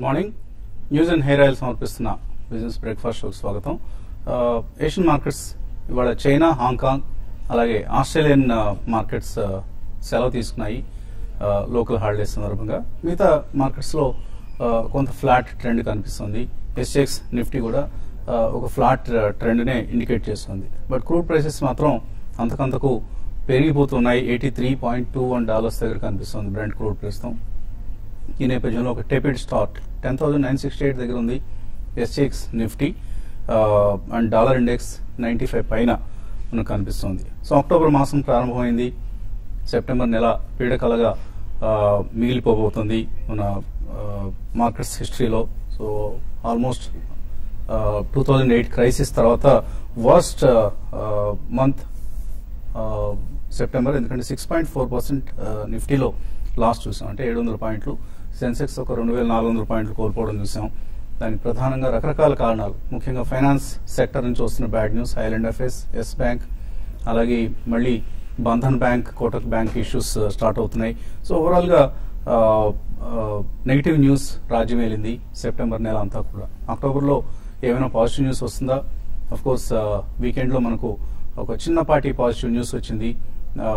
Morning news and hair oil సమర్పిస్తున్న business breakfast షోకి స్వాగతం ఆ, ఏషియన్ మార్కెట్స్ ఇవాళ చైనా హాంకాంగ్ అలాగే ఆస్ట్రేలియన్ ఆ, మార్కెట్స్ ఆ, సెలవు తీసుకున్నాయి ఆ, లోకల్ హాలిడేస్ సందర్భంగా మిగతా మార్కెట్స్లో ఆ, కొంత ఫ్లాట్ ట్రెండ్ కనిపిస్తుంది ఎస్ఎక్స్ నిఫ్టీ కూడా ఆ, ఒక ఫ్లాట్ ఆ, ట్రెండ్నే ఇండికేట్ చేస్తుంది బట్ క్రూడ్ ప్రైసెస్ మాత్రం అంతకంతకు పెరిగిపోతున్నాయి eighty three point two one dollars దగ్గర కనిపిస్తుంది బ్రెంట్ క్రూడ్ ప్రస్తుతం ఈ నేపథ్యంలో ఒక tepid start ten thousand nine sixty eight దగ్గర ఉంది SX Nifty and dollar index ninety five పైన మనకు కనిపిస్తుంది సో అక్టోబర్ మాసం ప్రారంభమైంది సెప్టెంబర్ నెల పీడకలగా ఆ, మిగిలిపోబోతుంది మన మార్కెట్స్ హిస్టరీలో so almost two thousand eight crisis తర్వాత వర్స్ట్ మంత్ సెప్టెంబర్ ఎందుకంటే సిక్స్ పాయింట్ ఫోర్ పర్సెంట్ నిఫ్టీలో లాస్ చూసాం అంటే ఏడు వందల పాయింట్లు సెన్సెక్స్ ఒక రెండు వేల నాలుగు వందల పాయింట్లు కోల్పోవడం చూసాం దానికి ప్రధానంగా రకరకాల కారణాలు ముఖ్యంగా ఫైనాన్స్ సెక్టర్ నుంచి వస్తున్న bad news IL and FS yes bank అలాగే మళ్ళీ Bandhan bank Kotak bank issues start అవుతున్నాయి సో ఓవరాల్గా నెగిటివ్ న్యూస్ రాజ్యం వెళ్ళింది సెప్టెంబర్ నెల అంతా కూడా అక్టోబర్లో ఏమైనా పాజిటివ్ న్యూస్ వస్తుందా అఫ్ కోర్స్ వీకెండ్లో మనకు ఒక చిన్నపాటి పాజిటివ్ న్యూస్ వచ్చింది ఆ,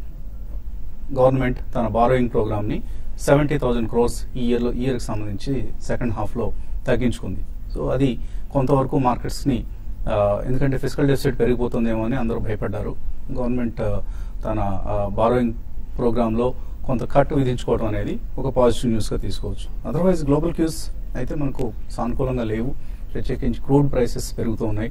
గవర్నమెంట్ తన బారోయింగ్ ప్రోగ్రామ్ ని సెవెంటీ థౌసండ్ క్రోర్స్ ఈ ఇయర్ లో ఇయర్ కి సంబంధించి సెకండ్ హాఫ్ లో తగ్గించుకుంది సో అది కొంతవరకు మార్కెట్స్ ని ఆ, ఎందుకంటే ఫిజికల్ డెఫిసిట్ పెరిగిపోతుందేమో అని అందరూ భయపడ్డారు గవర్నమెంట్ ఆ, తన బారోయింగ్ ప్రోగ్రామ్ లో కొంత కట్ విధించుకోవడం అనేది ఒక పాజిటివ్ న్యూస్ గా తీసుకోవచ్చు అదర్వైజ్ గ్లోబల్ క్యూస్ అయితే మనకు సానుకూలంగా లేవు ప్రత్యేకించి క్రూడ్ ప్రైసెస్ పెరుగుతూ ఉన్నాయి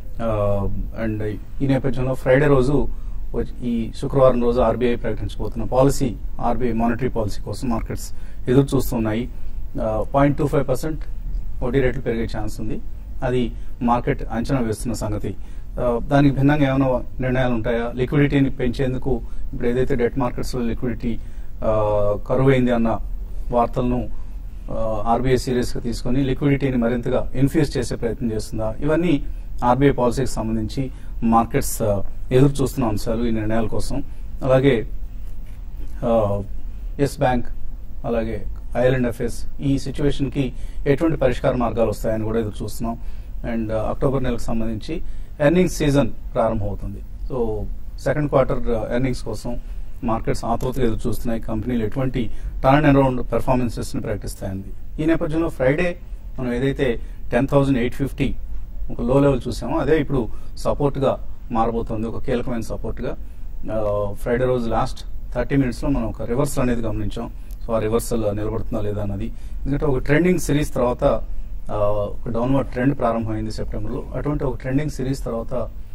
అండ్ ఈ నేపథ్యంలో ఫ్రైడే రోజు వచ్చి- ఈ శుక్రవారం రోజు ఆర్బీఐ ప్రకటించబోతున్న పాలసీ ఆర్బీఐ మానిటరీ పాలసీ కోసం మార్కెట్స్ ఎదురు చూస్తున్నాయి పాయింట్ టూ ఫైవ్ పర్సెంట్ వడ్డీ రేట్లు పెరిగే ఛాన్స్ ఉంది అది మార్కెట్ అంచనా వేస్తున్న సంగతి ఆ, దానికి భిన్నంగా ఏమైనా నిర్ణయాలు ఉంటాయా లిక్విడిటీని పెంచేందుకు ఇప్పుడు ఏదైతే డెట్ మార్కెట్స్లో లిక్విడిటీ కరువైంది అన్న వార్తలను ఆర్బీఐ సీరియస్ గా తీసుకొని లిక్విడిటీని మరింతగా ఇన్ఫ్యూజ్ చేసే ప్రయత్నం చేస్తుందా ఇవన్నీ ఆర్బీఐ పాలసీకి సంబంధించి మార్కెట్స్ ఆ, ఎదురు చూస్తున్న అంశాలు ఈ నిర్ణయాల కోసం అలాగే ఎస్ బ్యాంక్ అలాగే ఐలాండ్ ఎఫ్ఎస్ ఈ సిచ్యువేషన్ కి ఎటువంటి పరిష్కార మార్గాలు వస్తాయని కూడా ఎదురు చూస్తున్నాం అండ్ అక్టోబర్ నెలకు సంబంధించి ఎర్నింగ్స్ సీజన్ ప్రారంభమవుతుంది సో సెకండ్ క్వార్టర్ ఎర్నింగ్స్ కోసం మార్కెట్స్ ఆతృతగా ఎదురు చూస్తున్నాయి కంపెనీలు ఎటువంటి టర్న్ అరౌండ్ పెర్ఫార్మెన్సెస్ ని ప్రకటిస్తాయండి ఈ నేపథ్యంలో ఫ్రైడే మనం ఏదైతే టెన్ థౌసండ్ ఎయిట్ ఫిఫ్టీ ఒక లో లెవెల్ చూసామో అదే ఇప్పుడు సపోర్ట్ గా మారబోతోంది ఒక కీలకమైన సపోర్ట్ గా ఫ్రైడే రోజు లాస్ట్ థర్టీ మినిట్స్ లో మనం ఒక రివర్సల్ అనేది గమనించాం సో ఆ రివర్సల్ నిలబడుతుందా లేదా అన్నది ఎందుకంటే ఒక ట్రెండింగ్ సిరీస్ తర్వాత ఆ, ఒక డౌన్వర్డ్ ట్రెండ్ ప్రారంభమైంది సెప్టెంబర్లో అటువంటి ఒక ట్రెండింగ్ సిరీస్ తర్వాత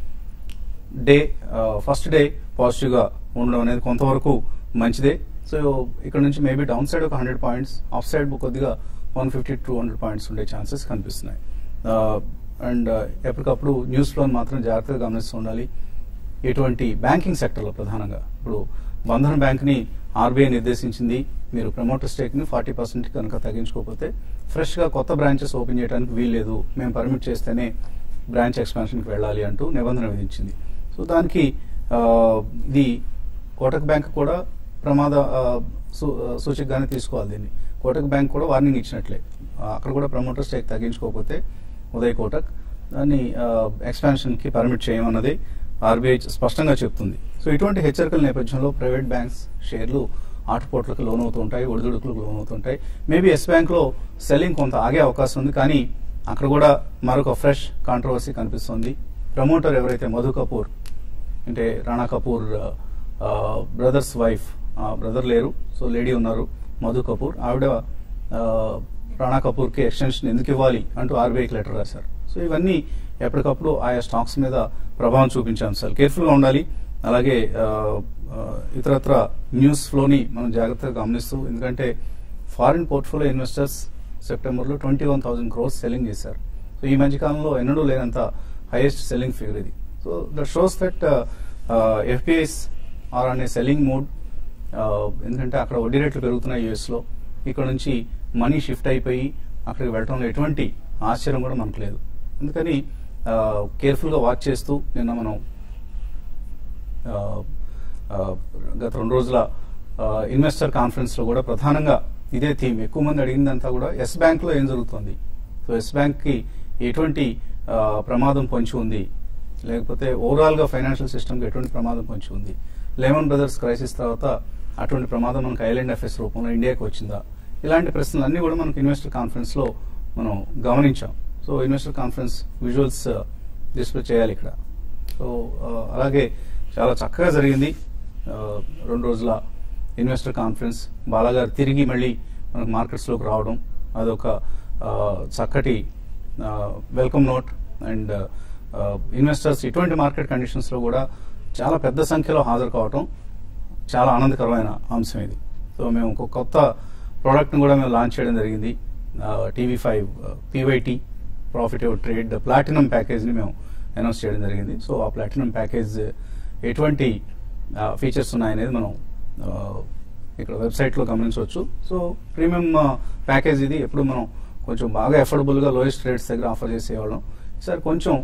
డే ఫస్ట్ డే పాజిటివ్ గా ఉండడం అనేది కొంతవరకు మంచిదే సో ఇక్కడ నుంచి మేబీ డౌన్ సైడ్ ఒక హండ్రెడ్ పాయింట్స్ అప్ సైడ్ కొద్దిగా one fifty two hundred points ఉండే ఛాన్సెస్ కనిపిస్తున్నాయి అండ్ ఎప్పటికప్పుడు న్యూస్ లో మాత్రం జాగ్రత్తగా గమనిస్తూ ఉండాలి ఎటువంటి బ్యాంకింగ్ సెక్టర్లో ప్రధానంగా ఇప్పుడు బంధన్ బ్యాంక్ ని ఆర్బీఐ నిర్దేశించింది మీరు ప్రమోటర్ స్టేక్ ని ఫార్టీ పర్సెంట్ కనుక తగ్గించుకోకపోతే ఫ్రెష్ గా కొత్త బ్రాంచెస్ ఓపెన్ చేయడానికి వీల్లేదు మేము పర్మిట్ చేస్తేనే బ్రాంచ్ ఎక్స్పాన్షన్ కి వెళ్ళాలి అంటూ నిబంధన విధించింది సో దానికి ఆ, ఇది కోటక్ బ్యాంక్ కూడా ప్రమాద ఆ, సూ- ఆ, సూచికగానే తీసుకోవాలి దీన్ని కోటక్ బ్యాంక్ కూడా వార్నింగ్ ఇచ్చినట్లే ఆ, అక్కడ కూడా ప్రమోటర్ స్టేక్ తగ్గించుకోకపోతే ఉదయ్ కోటక్ దాన్ని ఎక్స్పాన్షన్ కి పర్మిట్ చేయమన్నది ఆర్బీఐ స్పష్టంగా చెప్తుంది సో ఇటువంటి హెచ్చరికల నేపథ్యంలో ప్రైవేట్ బ్యాంక్స్ షేర్లు ఆటుపోట్లకు లోనవుతూ ఉంటాయి ఒడిదుడుకులకు లోనవుతుంటాయి మేబీ ఎస్ బ్యాంక్ లో సెల్లింగ్ కొంత ఆగే అవకాశం ఉంది కానీ అక్కడ కూడా మరొక ఫ్రెష్ కాంట్రవర్సీ కనిపిస్తుంది ప్రమోటర్ ఎవరైతే మధు కపూర్ అంటే Rana Kapoor brothers wife brother లేరు సో లేడీ ఉన్నారు మధు కపూర్ ఆవిడ ఆ, రాణా కపూర్ కి ఎక్స్టెన్షన్ ఎందుకు ఇవ్వాలి అంటూ ఆర్బీఐకి లెటర్ రాశారు సో ఇవన్నీ ఎప్పటికప్పుడు ఆయా స్టాక్స్ మీద ప్రభావం చూపించే అంశాలు కేర్ఫుల్ గా ఉండాలి అలాగే ఆ, ఆ, ఇతరత్ర న్యూస్ ఫ్లోని మనం జాగ్రత్తగా గమనిస్తూ ఎందుకంటే ఫారిన్ పోర్ట్ఫోలియో ఇన్వెస్టర్స్ సెప్టెంబర్లో twenty one thousand crores selling చేశారు సో ఈ మధ్య కాలంలో ఎన్నడూ లేనంత హైయెస్ట్ సెల్లింగ్ ఫిగర్ ఇది so that shows that FPIs are అనే సెల్లింగ్ మూడ్ ఎందుకంటే అక్కడ వడ్డీ రేట్లు పెరుగుతున్నాయి యుఎస్ లో ఇక్కడ నుంచి మనీ షిఫ్ట్ అయిపోయి అక్కడికి వెళ్ళడంలో ఎటువంటి ఆశ్చర్యం కూడా మనకు లేదు అందుకని కేర్ఫుల్ గా వాచ్ చేస్తూ నిన్న మనం ఆ, ఆ, గత రెండు రోజుల ఇన్వెస్టర్ కాన్ఫరెన్స్ లో కూడా ప్రధానంగా ఇదే థీమ్ ఎక్కువ మంది అడిగిందంతా కూడా ఎస్ బ్యాంక్ లో ఏం జరుగుతుంది సో ఎస్ బ్యాంక్ కి ఎటువంటి ఆ, ప్రమాదం పొంచి ఉంది లేకపోతే ఓవరాల్ గా ఫైనాన్షియల్ సిస్టమ్ కి ఎటువంటి ప్రమాదం పొంచి ఉంది లెమన్ బ్రదర్స్ క్రైసిస్ తర్వాత అటువంటి ప్రమాదం మనకు ఐలాండ్ ఎఫ్ఎస్ రూపంలో ఇండియాకి వచ్చిందా ఇలాంటి ప్రశ్నలు అన్ని కూడా మనకు ఇన్వెస్టర్ కాన్ఫరెన్స్ లో మనం గమనించాం so investor conference visuals display చేయాలి ఇక్కడ సో ఆ, అలాగే చాలా చక్కగా జరిగింది ఆ, రెండు రోజుల ఇన్వెస్టర్ కాన్ఫరెన్స్ బాలాగారు తిరిగి మళ్ళీ మనకు మార్కెట్స్లోకి రావడం అదొక ఆ, చక్కటి వెల్కమ్ నోట్ అండ్ ఇన్వెస్టర్స్ ఇటువంటి మార్కెట్ కండిషన్స్లో కూడా చాలా పెద్ద సంఖ్యలో హాజరు కావటం చాలా ఆనందకరమైన అంశం ఇది సో మేము ఒక కొత్త ప్రోడక్ట్ని కూడా మేము లాంచ్ చేయడం జరిగింది TV five PYT profit trade platinum ప్యాకేజ్ని మేము అనౌన్స్ చేయడం జరిగింది సో ఆ ప్లాటినం ప్యాకేజ్ ఎటువంటి ఫీచర్స్ ఉన్నాయనేది మనం ఆ, ఇక్కడ వెబ్సైట్లో గమనించవచ్చు సో ప్రీమియం ప్యాకేజ్ ఇది ఎప్పుడు మనం కొంచెం బాగా అఫోర్డబుల్గా లోయెస్ట్ రేట్స్ దగ్గర ఆఫర్ చేసేవాళ్ళం ఈసారి కొంచెం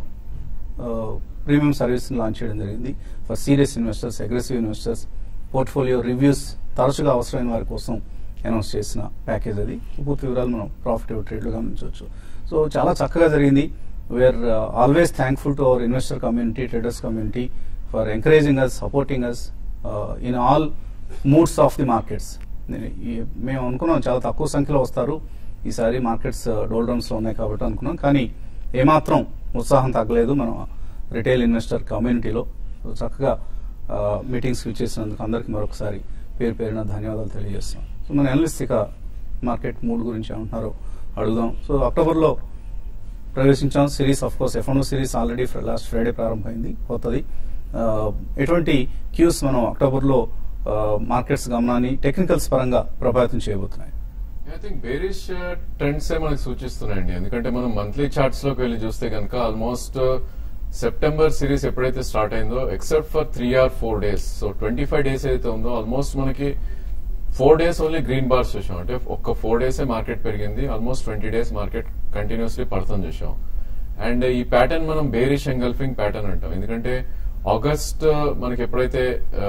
ప్రీమియం సర్వీస్ లాంచ్ చేయడం జరిగింది for serious investors aggressive investors portfolio reviews తరచుగా అవసరమైన వారి కోసం అనౌన్స్ చేసిన ప్యాకేజ్ అది పూర్తి వివరాలు మనం ప్రాఫిట్ ట్రేడ్లో గమనించవచ్చు సో చాలా చక్కగా జరిగింది we're always thankful to our investor community traders community for encouraging us supporting us in all moods of the markets మేము అనుకున్నాం చాలా తక్కువ సంఖ్యలో వస్తారు ఈసారి మార్కెట్స్ డోల్డ్రమ్స్ లో ఉన్నాయి కాబట్టి అనుకున్నాం కానీ ఏమాత్రం ఉత్సాహం తగ్గలేదు మనం రిటైల్ ఇన్వెస్టర్ కమ్యూనిటీలో చక్కగా మీటింగ్స్ ఇచ్చేసినందుకు అందరికీ మరొకసారి పేరు పేరున ధన్యవాదాలు తెలియజేస్తున్నాం సో మన అనలిస్ట్ ఇక మార్కెట్ మూడ్ గురించి ఏమంటున్నారో అడుగుదాం సో అక్టోబర్లో ప్రవేశించాం series of course FnO series already last Friday ప్రారంభమైంది కొత్తది ఆ, ఎటువంటి క్యూస్ మనం అక్టోబర్లో మార్కెట్స్ గమనాన్ని టెక్నికల్స్ పరంగా ప్రభావితం చేయబోతున్నాయి ఐ థింక్ బేరిష్ ట్రెండ్స్ ఏ మనకు సూచిస్తున్నాయండి ఎందుకంటే మనం మంత్లీ చార్ట్స్ లోకి వెళ్ళి చూస్తే కనుక ఆల్మోస్ట్ సెప్టెంబర్ సిరీస్ ఎప్పుడైతే స్టార్ట్ అయిందో except for three or four days so twenty five days అయితే ఉందో ఆల్మోస్ట్ మనకి four days only green bars చూసాం అంటే ఒక్క ఫోర్ డేసే మార్కెట్ పెరిగింది almost twenty days market continuously పడుతుంది చూసాం అండ్ ఈ ప్యాటర్న్ మనం బేరిష్ ఎంగల్ఫింగ్ ప్యాటర్న్ అంటాం ఎందుకంటే ఆగస్ట్ మనకి ఎప్పుడైతే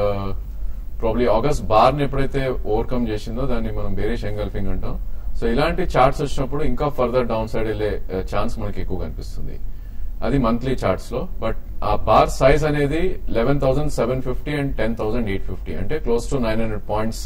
ప్రాబ్లీ ఆగస్ట్ బార్ ని ఎప్పుడైతే ఓవర్కమ్ చేసిందో దాన్ని మనం బేరిష్ ఎంగల్ఫింగ్ అంటాం సో ఇలాంటి చార్ట్స్ వచ్చినప్పుడు ఇంకా ఫర్దర్ డౌన్ సైడ్ వెళ్ళే ఛాన్స్ మనకి ఎక్కువ కనిపిస్తుంది అది మంత్లీ చార్ట్స్ లో బట్ ఆ బార్ సైజ్ అనేది eleven thousand seven fifty and ten thousand eight fifty అంటే close to nine hundred points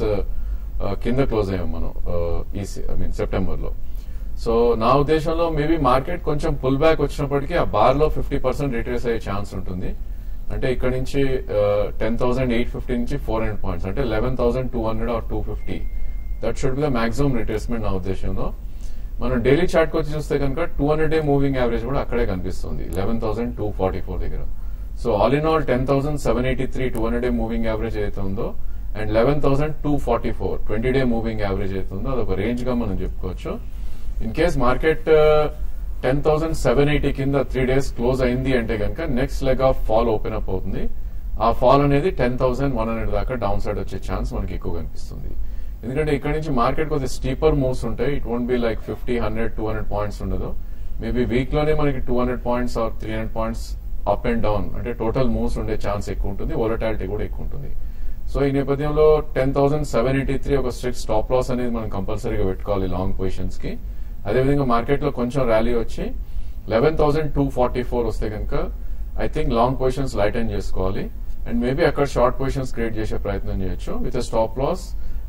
కింద క్లోజ్ అయ్యాం మనం uh, ఈ ఐ మీన్ సెప్టెంబర్ లో సో నా ఉద్దేశంలో మేబీ మార్కెట్ కొంచెం పుల్ బ్యాక్ వచ్చినప్పటికీ ఆ బార్ లో ఫిఫ్టీ పర్సెంట్ రిట్రేస్ అయ్యే ఛాన్స్ ఉంటుంది అంటే ఇక్కడ నుంచి టెన్ థౌసండ్ ఎయిట్ ఫిఫ్టీ నుంచి ఫోర్ హండ్రెడ్ పాయింట్స్ అంటే eleven thousand two hundred or two fifty that should be the maximum retracement నా ఉద్దేశంలో మనం డైలీ చార్ట్ కి వచ్చి చూస్తే కనుక two hundred day moving average కూడా అక్కడే కనిపిస్తుంది eleven thousand two forty four దగ్గర so all in all ten thousand seven eighty three two hundred day moving average ఏదైతే ఉందో and eleven thousand two forty four twenty day moving average అయితే ఉందో అదొక range గా మనం చెప్పుకోవచ్చు in case market ten thousand seven eighty కింద three days close అయింది అంటే కనుక next leg of fall open up అవుతుంది ఆ ఫాల్ అనేది టెన్ థౌసండ్ వన్ హండ్రెడ్ దాకా డౌన్ సైడ్ వచ్చే ఛాన్స్ మనకి ఎక్కువ కనిపిస్తుంది ఎందుకంటే ఇక్కడ నుంచి మార్కెట్ కొద్దిగా స్టీపర్ మూవ్స్ ఉంటాయి it won't be like fifty hundred two hundred points ఉండదు మేబీ వీక్ లోనే మనకి two hundred points or three hundred points up and down అంటే టోటల్ మూవ్స్ ఉండే ఛాన్స్ ఎక్కువ ఉంటుంది వోలటాలిటీ కూడా ఎక్కువ ఉంటుంది సో ఈ నేపథ్యంలో ten thousand seven eighty three ఒక స్ట్రిక్ట్ స్టాప్ లాస్ అనేది మనం కంపల్సరీగా పెట్టుకోవాలి లాంగ్ పొజిషన్స్ కి అదేవిధంగా మార్కెట్ లో కొంచెం ర్యాలీ వచ్చి eleven thousand two forty four వస్తే కనుక I think long positions light and చేసుకోవాలి అండ్ మేబీ అక్కడ షార్ట్ పొజిషన్స్ క్రియేట్ చేసే ప్రయత్నం చేయొచ్చు with stop loss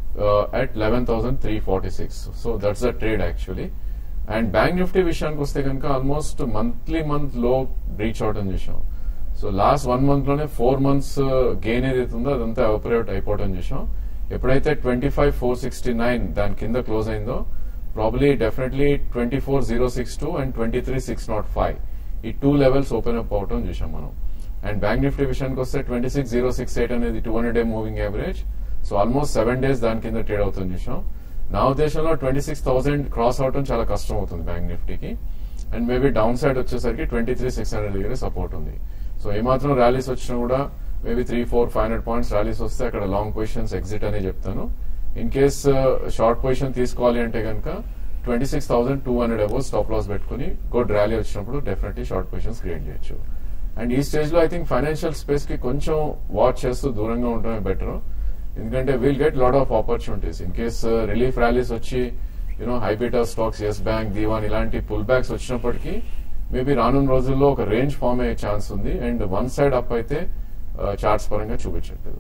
at eleven thousand three forty six so that's the trade actually and bank Nifty విషయానికి వస్తే కనుక ఆల్మోస్ట్ మంత్లీ మంత్ లో reach అవటం చూసాం సో లాస్ట్ వన్ మంత్ లోనే ఫోర్ మంత్స్ గెయిన్ ఏదైతే ఉందో అదంతా ఆపరేట్ అయిపోవటం చూసాం ఎప్పుడైతే twenty five four sixty nine దాని కింద క్లోజ్ అయిందో probably definitely twenty four zero six two and twenty three six not five ఈ టూ లెవెల్స్ ఓపెన్ అప్ అవటం చూసాం మనం అండ్ బ్యాంక్ నిఫ్టీ విషయానికి వస్తే twenty six zero six eight అనేది two hundred day moving average so almost seven days దాని కింద trade అవుతుంది చూసాం నా ఉద్దేశంలో ట్వంటీ సిక్స్ థౌసండ్ క్రాస్ అవటం చాలా కష్టం అవుతుంది బ్యాంక్ నిఫ్టీకి అండ్ మేబీ డౌన్ సైడ్ వచ్చేసరికి ట్వంటీ త్రీ సిక్స్ హండ్రెడ్ దగ్గర సపోర్ట్ ఉంది సో ఏమాత్రం ర్యాలీస్ వచ్చినా కూడా maybe three four five hundred points rallies వస్తే అక్కడ లాంగ్ పొజిషన్స్ ఎగ్జిట్ అనే చెప్తాను ఇన్ కేస్ షార్ట్ పొజిషన్ తీసుకోవాలి అంటే కనుక twenty six thousand two hundred above stop loss పెట్టుకుని గుడ్ ర్యాలీ వచ్చినప్పుడు డెఫినెట్లీ షార్ట్ పొజిషన్స్ క్రియేట్ చేయొచ్చు అండ్ ఈ స్టేజ్ లో ఐ థింక్ ఫైనాన్షియల్ స్పేస్ కి కొంచెం వాచ్ చేస్తూ దూరంగా ఉండడమే బెటర్ ఎందుకంటే will get lot of opportunities in case relief rallies వచ్చి you know high beta stocks Yes bank Dewan ఇలాంటి పుల్ బ్యాక్స్ వచ్చినప్పటికీ మేబీ రానున్న రోజుల్లో ఒక రేంజ్ ఫామ్ అయ్యే ఛాన్స్ ఉంది అండ్ వన్ సైడ్ అప్ అయితే చార్ట్స్ పరంగా చూపించట్లేదు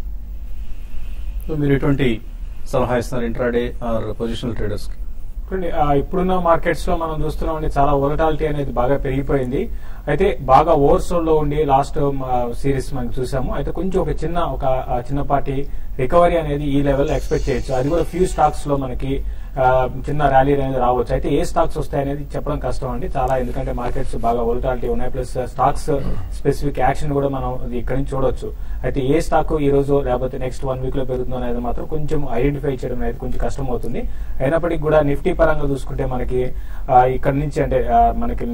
సో మీరు ఎటువంటి సలహా ఇస్తున్నారు ఇంట్రాడే ఆర్ పొజిషనల్ ట్రేడర్స్ కి చూడండి ఆ, ఇప్పుడున్న మార్కెట్స్ లో మనం చూస్తున్నాం చాలా వొలటాలిటీ అనేది బాగా పెరిగిపోయింది అయితే బాగా ఓవర్సోల్ లో ఉండి లాస్ట్ సిరీస్ మనం చూసాము అయితే కొంచెం ఒక చిన్న ఒక ఆ, చిన్నపాటి రికవరీ అనేది ఈ లెవెల్ ఎక్స్పెక్ట్ చేయొచ్చు అది కూడా ఫ్యూ స్టాక్స్ లో మనకి ఆ, చిన్న ర్యాలీ అనేది రావచ్చు అయితే ఏ స్టాక్స్ వస్తాయి అనేది చెప్పడం కష్టం అండి చాలా ఎందుకంటే మార్కెట్స్ బాగా వొలటాలిటీ ఉన్నాయి ప్లస్ స్టాక్స్ స్పెసిఫిక్ యాక్షన్ కూడా మనం ఇది ఇక్కడ నుంచి చూడొచ్చు అయితే ఏ స్టాక్ ఈ రోజు లేకపోతే నెక్స్ట్ వన్ వీక్ లో పెరుగుతుందో అనేది మాత్రం కొంచెం ఐడెంటిఫై చేయడం అనేది కొంచెం కష్టం అవుతుంది అయినప్పటికీ కూడా నిఫ్టీ పరంగా చూసుకుంటే మనకి ఆ, ఇక్కడ నుంచి అంటే ఆ, మనకి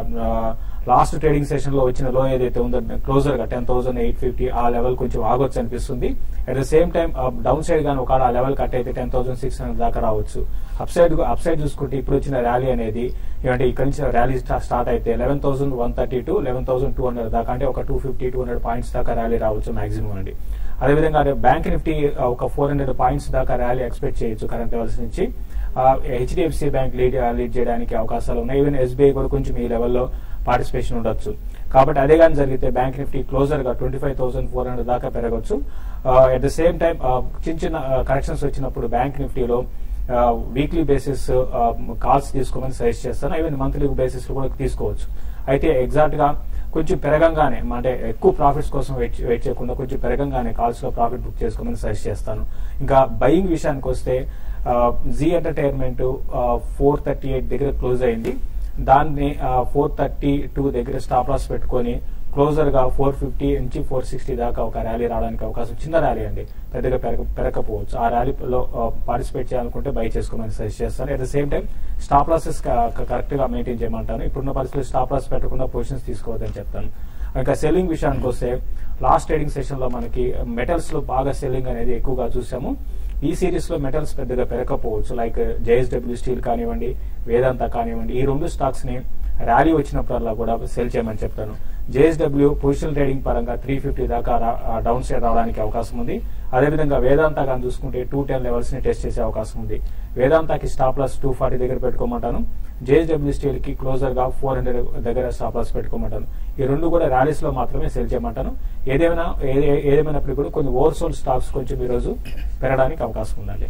లాస్ట్ ట్రేడింగ్ సెషన్ లో వచ్చిన లో ఏదైతే ఉందో క్లోజర్ గా టెన్ థౌసండ్ ఎయిట్ ఫిఫ్టీ ఆ లెవెల్ కొంచెం ఆగొచ్చు అనిపిస్తుంది at the same time down side గానీ ఒకవేళ ఆ లెవెల్ కట్ అయితే టెన్ థౌసండ్ సిక్స్ హండ్రెడ్ దాకా రావచ్చు అప్ సైడ్ అప్ సైడ్ చూసుకుంటే ఇప్పుడు వచ్చిన ర్యాలీ అనేది ఏమంటే ఇక్కడ నుంచి ర్యాలీ స్టార్ట్ అయితే eleven thousand one thirty to eleven thousand two hundred దాకా అంటే ఒక two fifty two hundred points దాకా ర్యాలీ రావచ్చు మాక్సిమం అండి అదేవిధంగా బ్యాంక్ నిఫ్టీ ఆ, ఒక ఫోర్ హండ్రెడ్ పాయింట్స్ దాకా ర్యాలీ ఎక్స్పెక్ట్ చేయొచ్చు కరెంట్ లెవెల్స్ నుంచి హెచ్డిఎఫ్సి బ్యాంక్ లీడ్ లీడ్ చేయడానికి అవకాశాలు ఉన్నాయి ఈవెన్ ఎస్బీఐ కూడా కొంచెం ఈ లెవెల్లో పార్టిసిపేషన్ ఉండొచ్చు కాబట్టి అదే కానీ జరిగితే బ్యాంక్ నిఫ్టీ క్లోజర్ గా twenty five thousand four hundred దాకా పెరగచ్చు అట్ ద సేమ్ టైం చిన్న చిన్న కరెక్షన్స్ వచ్చినప్పుడు బ్యాంక్ నిఫ్టీలో వీక్లీ బేసిస్ కాల్స్ తీసుకోమని సజెస్ట్ చేస్తాను ఈవెన్ మంత్లీ బేసిస్ కూడా తీసుకోవచ్చు అయితే ఎగ్జాక్ట్ గా కొంచెం పెరగంగానే అంటే ఎక్కువ ప్రాఫిట్స్ కోసం వెయిట్ వెయిట్ చేయకుండా కొంచెం పెరగంగానే కాల్స్ లో ప్రాఫిట్ బుక్ చేసుకోమని సజెస్ట్ చేస్తాను ఇంకా బయింగ్ విషయానికి వస్తే Zee entertainment four thirty eight దగ్గర క్లోజ్ అయింది దాన్ని ఫోర్ థర్టీ టూ దగ్గర స్టాప్ లాస్ పెట్టుకొని క్లోజర్ గా ఫోర్ ఫిఫ్టీ నుంచి ఫోర్ సిక్స్టీ దాకా ఒక ర్యాలీ రావడానికి అవకాశం చిన్న ర్యాలీ అండి పెద్దగా పెరగ పెరగకపోవచ్చు ఆ ర్యాలీలో పార్టిసిపేట్ చేయాలనుకుంటే బై చేసుకోమని సజెస్ట్ చేస్తాను at the same time stop losses correct గా మెయింటైన్ చేయమంటాను ఇప్పుడున్న పరిస్థితుల్లో స్టాప్ లాస్ పెట్టకుండా పొజిషన్స్ తీసుకోవద్దని చెప్తాను ఇంకా సెల్లింగ్ విషయానికి వస్తే లాస్ట్ ట్రేడింగ్ సెషన్ లో మనకి మెటల్స్ లో బాగా సెల్లింగ్ అనేది ఎక్కువగా చూసాము ఈ సిరీస్ లో మెటల్స్ పెద్దగా పెరగకపోవచ్చు లైక్ జేఎస్డబ్ల్యూ స్టీల్ కానివ్వండి వేదాంత కానివ్వండి ఈ రెండు స్టాక్స్ ని ర్యాలీ వచ్చినప్పుడల్లా కూడా సెల్ చేయమని చెప్తాను జేఎస్డబ్ల్యూ పొజిషన్ ట్రేడింగ్ పరంగా త్రీ ఫిఫ్టీ దాకా డౌన్ సైడ్ రావడానికి అవకాశం ఉంది అదేవిధంగా వేదాంత కానీ చూసుకుంటే టూ టెన్ లెవెల్స్ ని టెస్ట్ చేసే అవకాశం ఉంది వేదాంతకి స్టాప్ లాస్ టూ ఫార్టీ దగ్గర పెట్టుకోమంటాను జేఎస్డబ్ల్యూ స్టీల్ కి క్లోజర్ గా ఫోర్ హండ్రెడ్ దగ్గర స్టాప్ లాస్ పెట్టుకోమంటాను ఈ రెండు కూడా ర్యాలీస్ లో మాత్రమే సెల్ చేయమంటాను ఏదేమైనా ఏదే- ఏదేమైనప్పటికీ కూడా కొన్ని ఓవర్సోల్ స్టాక్స్ కొంచెం ఈ రోజు పెరగడానికి అవకాశం ఉందండి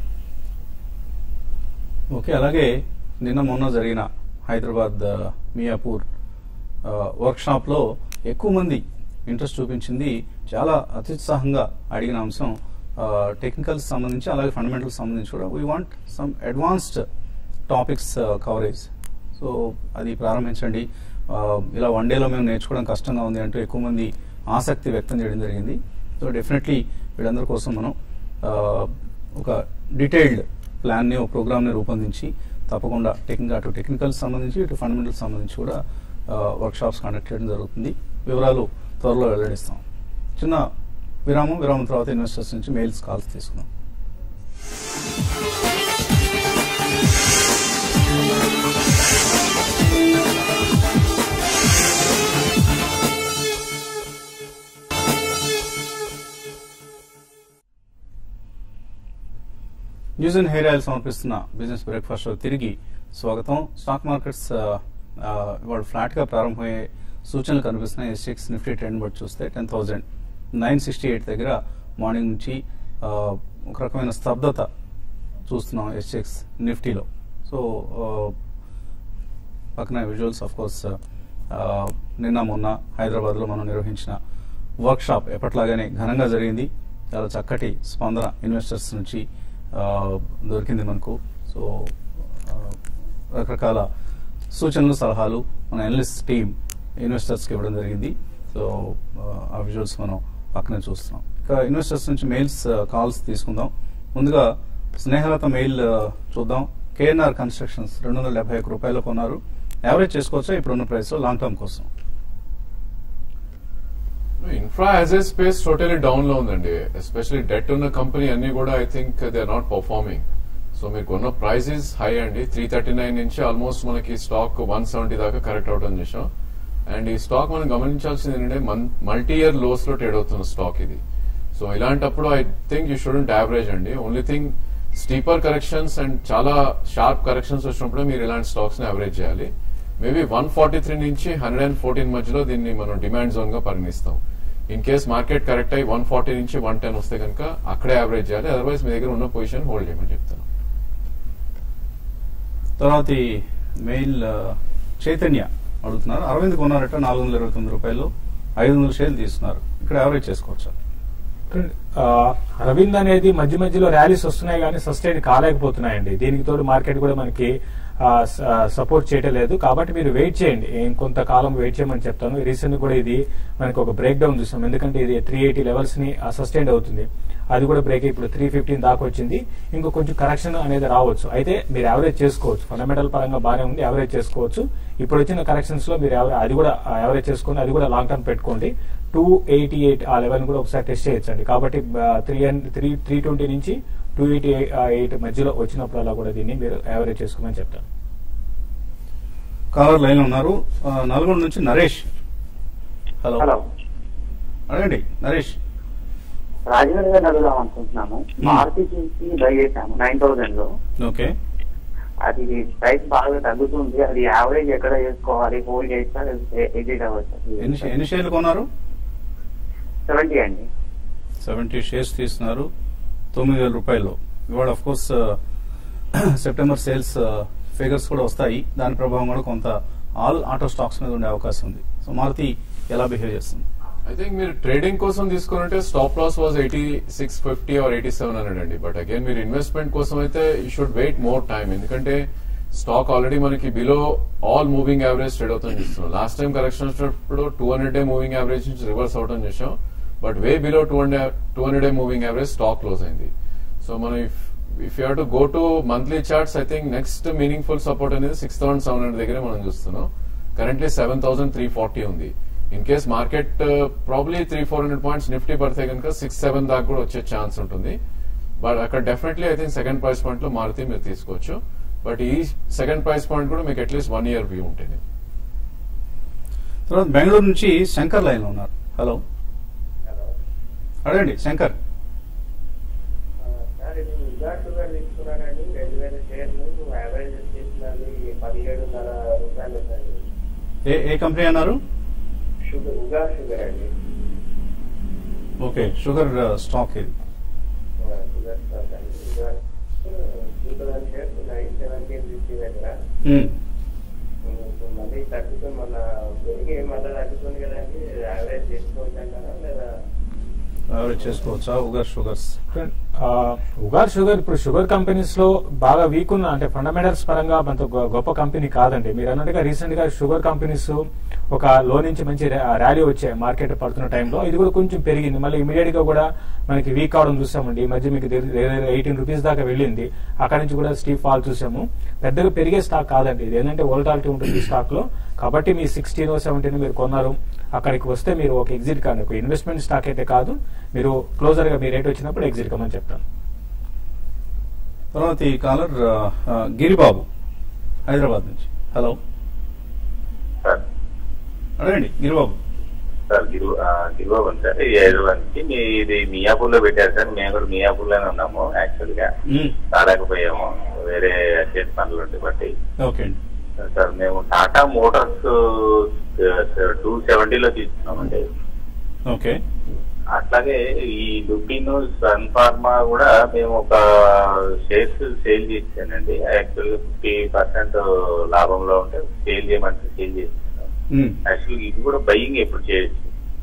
ఓకే అలాగే నిన్న మొన్న జరిగిన హైదరాబాద్ ఆ, మియాపూర్ వర్క్ షాప్ లో ఎక్కువ మంది ఇంట్రెస్ట్ చూపించింది చాలా అత్యుత్సాహంగా అడిగిన అంశం టెక్నికల్స్ సంబంధించి అలాగే ఫండమెంటల్స్ సంబంధించి కూడా we want some advanced topics coverage so అది ప్రారంభించండి ఆ, ఇలా వన్ డేలో మేము నేర్చుకోవడం కష్టంగా ఉంది అంటూ ఎక్కువ మంది ఆసక్తి వ్యక్తం చేయడం జరిగింది సో డెఫినెట్లీ వీళ్ళందరి కోసం మనం ఆ, ఒక డీటెయిల్డ్ ప్లాన్ని ఒక ప్రోగ్రామ్ని రూపొందించి తప్పకుండా టెక్నిక్ అటు టెక్నికల్ సంబంధించి ఇటు ఫండమెంటల్ సంబంధించి కూడా వర్క్ షాప్స్ కండక్ట్ చేయడం జరుగుతుంది వివరాలు త్వరలో వెల్లడిస్తాం చిన్న విరామం విరామం తర్వాత ఇన్వెస్టర్స్ నుంచి మెయిల్స్ కాల్స్ తీసుకుందాం న్యూస్ అండ్ హెయిర్ ఆయిల్ సమర్పిస్తున్న బిజినెస్ బ్రేక్ఫాస్ట్ తిరిగి స్వాగతం స్టాక్ మార్కెట్స్ ఆ, ఆ, ఇవాళ ఫ్లాట్ గా ప్రారంభమయ్యే సూచనలు కనిపిస్తున్నాయి ఎస్ఎక్స్ నిఫ్టీ ట్రెండ్ బట్టి చూస్తే ten thousand nine sixty eight దగ్గర మార్నింగ్ నుంచి ఆ, ఒక రకమైన స్తబ్దత చూస్తున్నాం ఎస్ఎక్స్ నిఫ్టీలో సో ఆ, పక్కన విజువల్స్ ఆఫ్ కోర్స్ నిన్న మొన్న హైదరాబాద్ లో మనం నిర్వహించిన వర్క్ షాప్ ఎప్పట్లాగానే ఘనంగా జరిగింది చాలా చక్కటి స్పందన ఇన్వెస్టర్స్ నుంచి ఆ, దొరికింది మనకు సో ఆ, రకరకాల సూచనలు సలహాలు మన ఎనలిస్ట్ టీం ఇన్వెస్టర్స్కి ఇవ్వడం జరిగింది సో ఆ, ఆ విజువల్స్ మనం పక్కనే చూస్తున్నాం ఇక ఇన్వెస్టర్స్ నుంచి మెయిల్స్ కాల్స్ తీసుకుందాం ముందుగా స్నేహలత మెయిల్ ఆ, చూద్దాం కేఎన్ఆర్ కన్స్ట్రక్షన్స్ రెండు వందల డెబ్బై ఒక్క రూపాయలు కొన్నారు యావరేజ్ చేసుకోవచ్చా ఇప్పుడున్న ప్రైస్ లాంగ్ టర్మ్ కోసం infra as a space totally down లో ఉందండి ఎస్పెషల్లీ డెట్ ఉన్న కంపెనీ అన్ని కూడా I think they are not performing so మీరు కొన్న ప్రైజెస్ హై అండి త్రీ థర్టీ నైన్ నుంచి ఆల్మోస్ట్ మనకి స్టాక్ వన్ సెవెంటీ దాకా కరెక్ట్ అవడం చేసాం అండ్ ఈ స్టాక్ మనం గమనించాల్సింది ఏంటంటే మల్టీ ఇయర్ లోస్ లో ట్రేడ్ అవుతున్న స్టాక్ ఇది సో ఇలాంటప్పుడు I think you shouldn't average అండి only thing steeper corrections and చాలా షార్ప్ కరెక్షన్స్ వచ్చినప్పుడు మీరు ఇలాంటి స్టాక్స్ ని యావరేజ్ చేయాలి మేబీ వన్ ఫార్టీ త్రీ నుంచి హండ్రెడ్ అండ్ ఫోర్టీన్ మధ్యలో దీన్ని మనం డిమాండ్ జోన్ గా పరిగణిస్తాం ఇన్ కేస్ మార్కెట్ కరెక్ట్ అయ్యి వన్ ఫార్టీ నుంచి వన్ టెన్ వస్తే కనుక అక్కడే యావరేజ్ చేయాలి అదర్వైజ్ మీ దగ్గర ఉన్న పొజిషన్ హోల్డ్ చేయమని చెప్తాను తర్వాత ఈ మెయిల్ ఆ, చైతన్య అడుగుతున్నారు అరవింద్ కొన్నారట నాలుగు వందల ఇరవై తొమ్మిది రూపాయలు ఐదు వందల షేర్లు తీసుకున్నారు ఇక్కడ యావరేజ్ చేసుకోవచ్చు ఆ, అరవింద్ అనేది మధ్య మధ్యలో ర్యాలీస్ వస్తున్నాయి కానీ సస్టైన్ కాలేకపోతున్నాయండి దీనికి తోడు మార్కెట్ కూడా మనకి సపోర్ట్ చేయటం లేదు కాబట్టి మీరు వెయిట్ చేయండి ఇంకొంతకాలం వెయిట్ చేయమని చెప్తాను రీసెంట్ కూడా ఇది మనకి ఒక బ్రేక్ డౌన్ చూసాం ఎందుకంటే ఇది త్రీ ఎయిటీ లెవెల్స్ ని సస్టైన్ అవుతుంది అది కూడా బ్రేక్ ఇప్పుడు త్రీ ఫిఫ్టీన్ దాకా వచ్చింది ఇంకో కొంచెం కరెక్షన్ అనేది రావచ్చు అయితే మీరు యావరేజ్ చేసుకోవచ్చు ఫండమెంటల్ పరంగా బాగానే ఉంది యావరేజ్ చేసుకోవచ్చు ఇప్పుడు వచ్చిన కరెక్షన్స్ లో మీరు యావరేజ్ అది కూడా యావరేజ్ చేసుకొని అది కూడా లాంగ్ టర్మ్ పెట్టుకోండి టూ ఎయిటీ ఎయిట్ ఆ లెవెల్ కూడా ఒకసారి టెస్ట్ చేయొచ్చండి కాబట్టి త్రీ త్రీ త్రీ ట్వంటీ నుంచి టూ ఎయిటీ ఎయిట్ మధ్యలో వచ్చినప్పుడు అలా కూడా దీన్ని మీరు యావరేజ్ చేసుకోమని చెప్తాను కాలర్ లైన్ ఉన్నారు ఆ, నల్గొండ నుంచి నరేష్ హలో హలో అడగండి నరేష్ రాజమండ్రి గారిని అడుగుదాం అనుకుంటున్నాము మారుతి చూసి బై చేశాము నైన్ థౌసండ్ లో ఓకే అది ప్రైస్ బాగా తగ్గుతుంది అది యావరేజ్ ఎక్కడ చేసుకోవాలి హోల్డ్ చేస్తా ఎగ్జిట్ ఎన్ని షే- ఎన్ని షేర్లు కొన్నారు సెవెంటీ అండి సెవెంటీ షేర్స్ తీస్తున్నారు తొమ్మిది వేల రూపాయలు ఇవాళ of course September sales figures కూడా వస్తాయి దాని ప్రభావం కూడా కొంత ఆల్ ఆటో స్టాక్స్ మీద ఉండే అవకాశం ఉంది సో మారుతి ఎలా బిహేవ్ చేస్తుంది ఐ థింక్ మీరు ట్రేడింగ్ కోసం తీసుకున్నట్టే stop loss was eighty six fifty or eighty seven hundred అండి బట్ అగైన్ మీరు ఇన్వెస్ట్మెంట్ కోసం అయితే you should wait more time ఎందుకంటే స్టాక్ ఆల్రెడీ మనకి below all moving average trade అవుతుంది చూస్తున్నాం లాస్ట్ టైం కరెక్షన్ వచ్చినప్పుడు two hundred day moving average నుంచి రివర్స్ అవడం చూసాం but way below two hundred two hundred day moving average stock close అయింది so మనం if if you to go to monthly charts I think next meaningful support అనేది six thousand seven hundred దగ్గరే మనం చూస్తున్నాం currently seven thousand three forty ఉంది in case market probably three four hundred points Nifty పడితే కనుక six seven దాకా కూడా వచ్చే ఛాన్స్ ఉంటుంది బట్ అక్కడ definitely I think second price point లో మారుతి మీరు తీసుకోవచ్చు బట్ ఈ సెకండ్ ప్రైస్ పాయింట్ కూడా మీకు అట్లీస్ట్ వన్ ఇయర్ వ్యూ ఉంటుంది తర్వాత బెంగళూరు నుంచి శంకర్ లైన్ లో ఉన్నారు హలో అడగండి శంకర్ సార్ ఇది ఉదాహరణగా తీసుకున్నానండి రెండు వేల షేర్లు యావరేజ్ చేసినది పదిహేడున్నర రూపాయలు ఉందండి ఏ ఏ కంపెనీ అన్నారు షుగర్ ఉగా షుగర్ అండి ఓకే షుగర్ స్టాక్ ఇది ఆ, షుగర్ స్టాక్ అండి Ugar two thousand shares nine seventeen fifty దగ్గర మ్మ్. ఇప్పుడు మళ్ళీ తగ్గుతుంది మన పెరిగి మళ్ళీ తగ్గుతుంది కదండి యావరేజ్ చేసుకోవచ్చు అంటారా లేదా యావరేజ్ చేసుకోవచ్చా ఉగర్ షుగర్స్ ఆ, ఉగార్ షుగర్ ఇప్పుడు షుగర్ కంపెనీస్ లో బాగా వీక్ ఉన్న అంటే ఫండమెంటల్స్ పరంగా మనతో గొ- గొప్ప కంపెనీ కాదండి మీరు అన్నట్టుగా రీసెంట్ గా షుగర్ కంపెనీస్ ఒక లో నుంచి మంచి ర్యా- ర్యాలీ వచ్చాయి మార్కెట్ పడుతున్న టైంలో ఇది కూడా కొంచెం పెరిగింది మళ్ళీ ఇమీడియట్ గా కూడా మనకి వీక్ అవడం చూసామండి ఈ మధ్య మీకు ఎయిటీన్ రూపీస్ దాకా వెళ్ళింది అక్కడ నుంచి కూడా స్టీప్ ఫాల్ చూసాము పెద్దగా పెరిగే స్టాక్ కాదండి ఇది ఏంటంటే వోల్టాలిటీ ఉంటుంది స్టాక్ లో కాబట్టి మీ సిక్స్టీన్ సెవెంటీన్ మీరు కొన్నారు అక్కడికి వస్తే మీరు ఒక ఎగ్జిట్ కానీ ఒక ఇన్వెస్ట్మెంట్ స్టాక్ అయితే కాదు మీరు క్లోజర్ గా మీ రేట్ వచ్చినప్పుడు ఎగ్జిట్ కమని చెప్తాను తర్వాత ఈ కాలర్ ఆ, ఆ, గిరిబాబు హైదరాబాద్ నుంచి హలో సార్ అడగండి గిరిబాబు సార్ గిరు ఆ, గిరిబాబు ఉంది సార్ ఈ హైదరాబాద్ నుంచి మీ ఇది మియాపూర్ లో పెట్టారు సార్ మేము కూడా మియాపూర్ లోనే ఉన్నాము యాక్చువల్ గా మ్మ్. రాలేకపోయాము వేరే చేతి పనులు ఉంటే బట్టి ఓకే అండి సార్ మేము టాటా మోటార్స్ టూ సెవెంటీలో తీసుకున్నామండి ఓకే అట్లాగే ఈ లుపిన్ సన్ ఫార్మా కూడా మేము ఒక షేర్స్ సేల్ చేసానండి యాక్చువల్ గా ఫిఫ్టీ పర్సెంట్ లాభంలో ఉంటే సేల్ చేయమంటే సేల్ చేస్తున్నాం మ్మ్. యాక్చువల్ ఇది కూడా బయింగ్ ఎప్పుడు చేయొచ్చు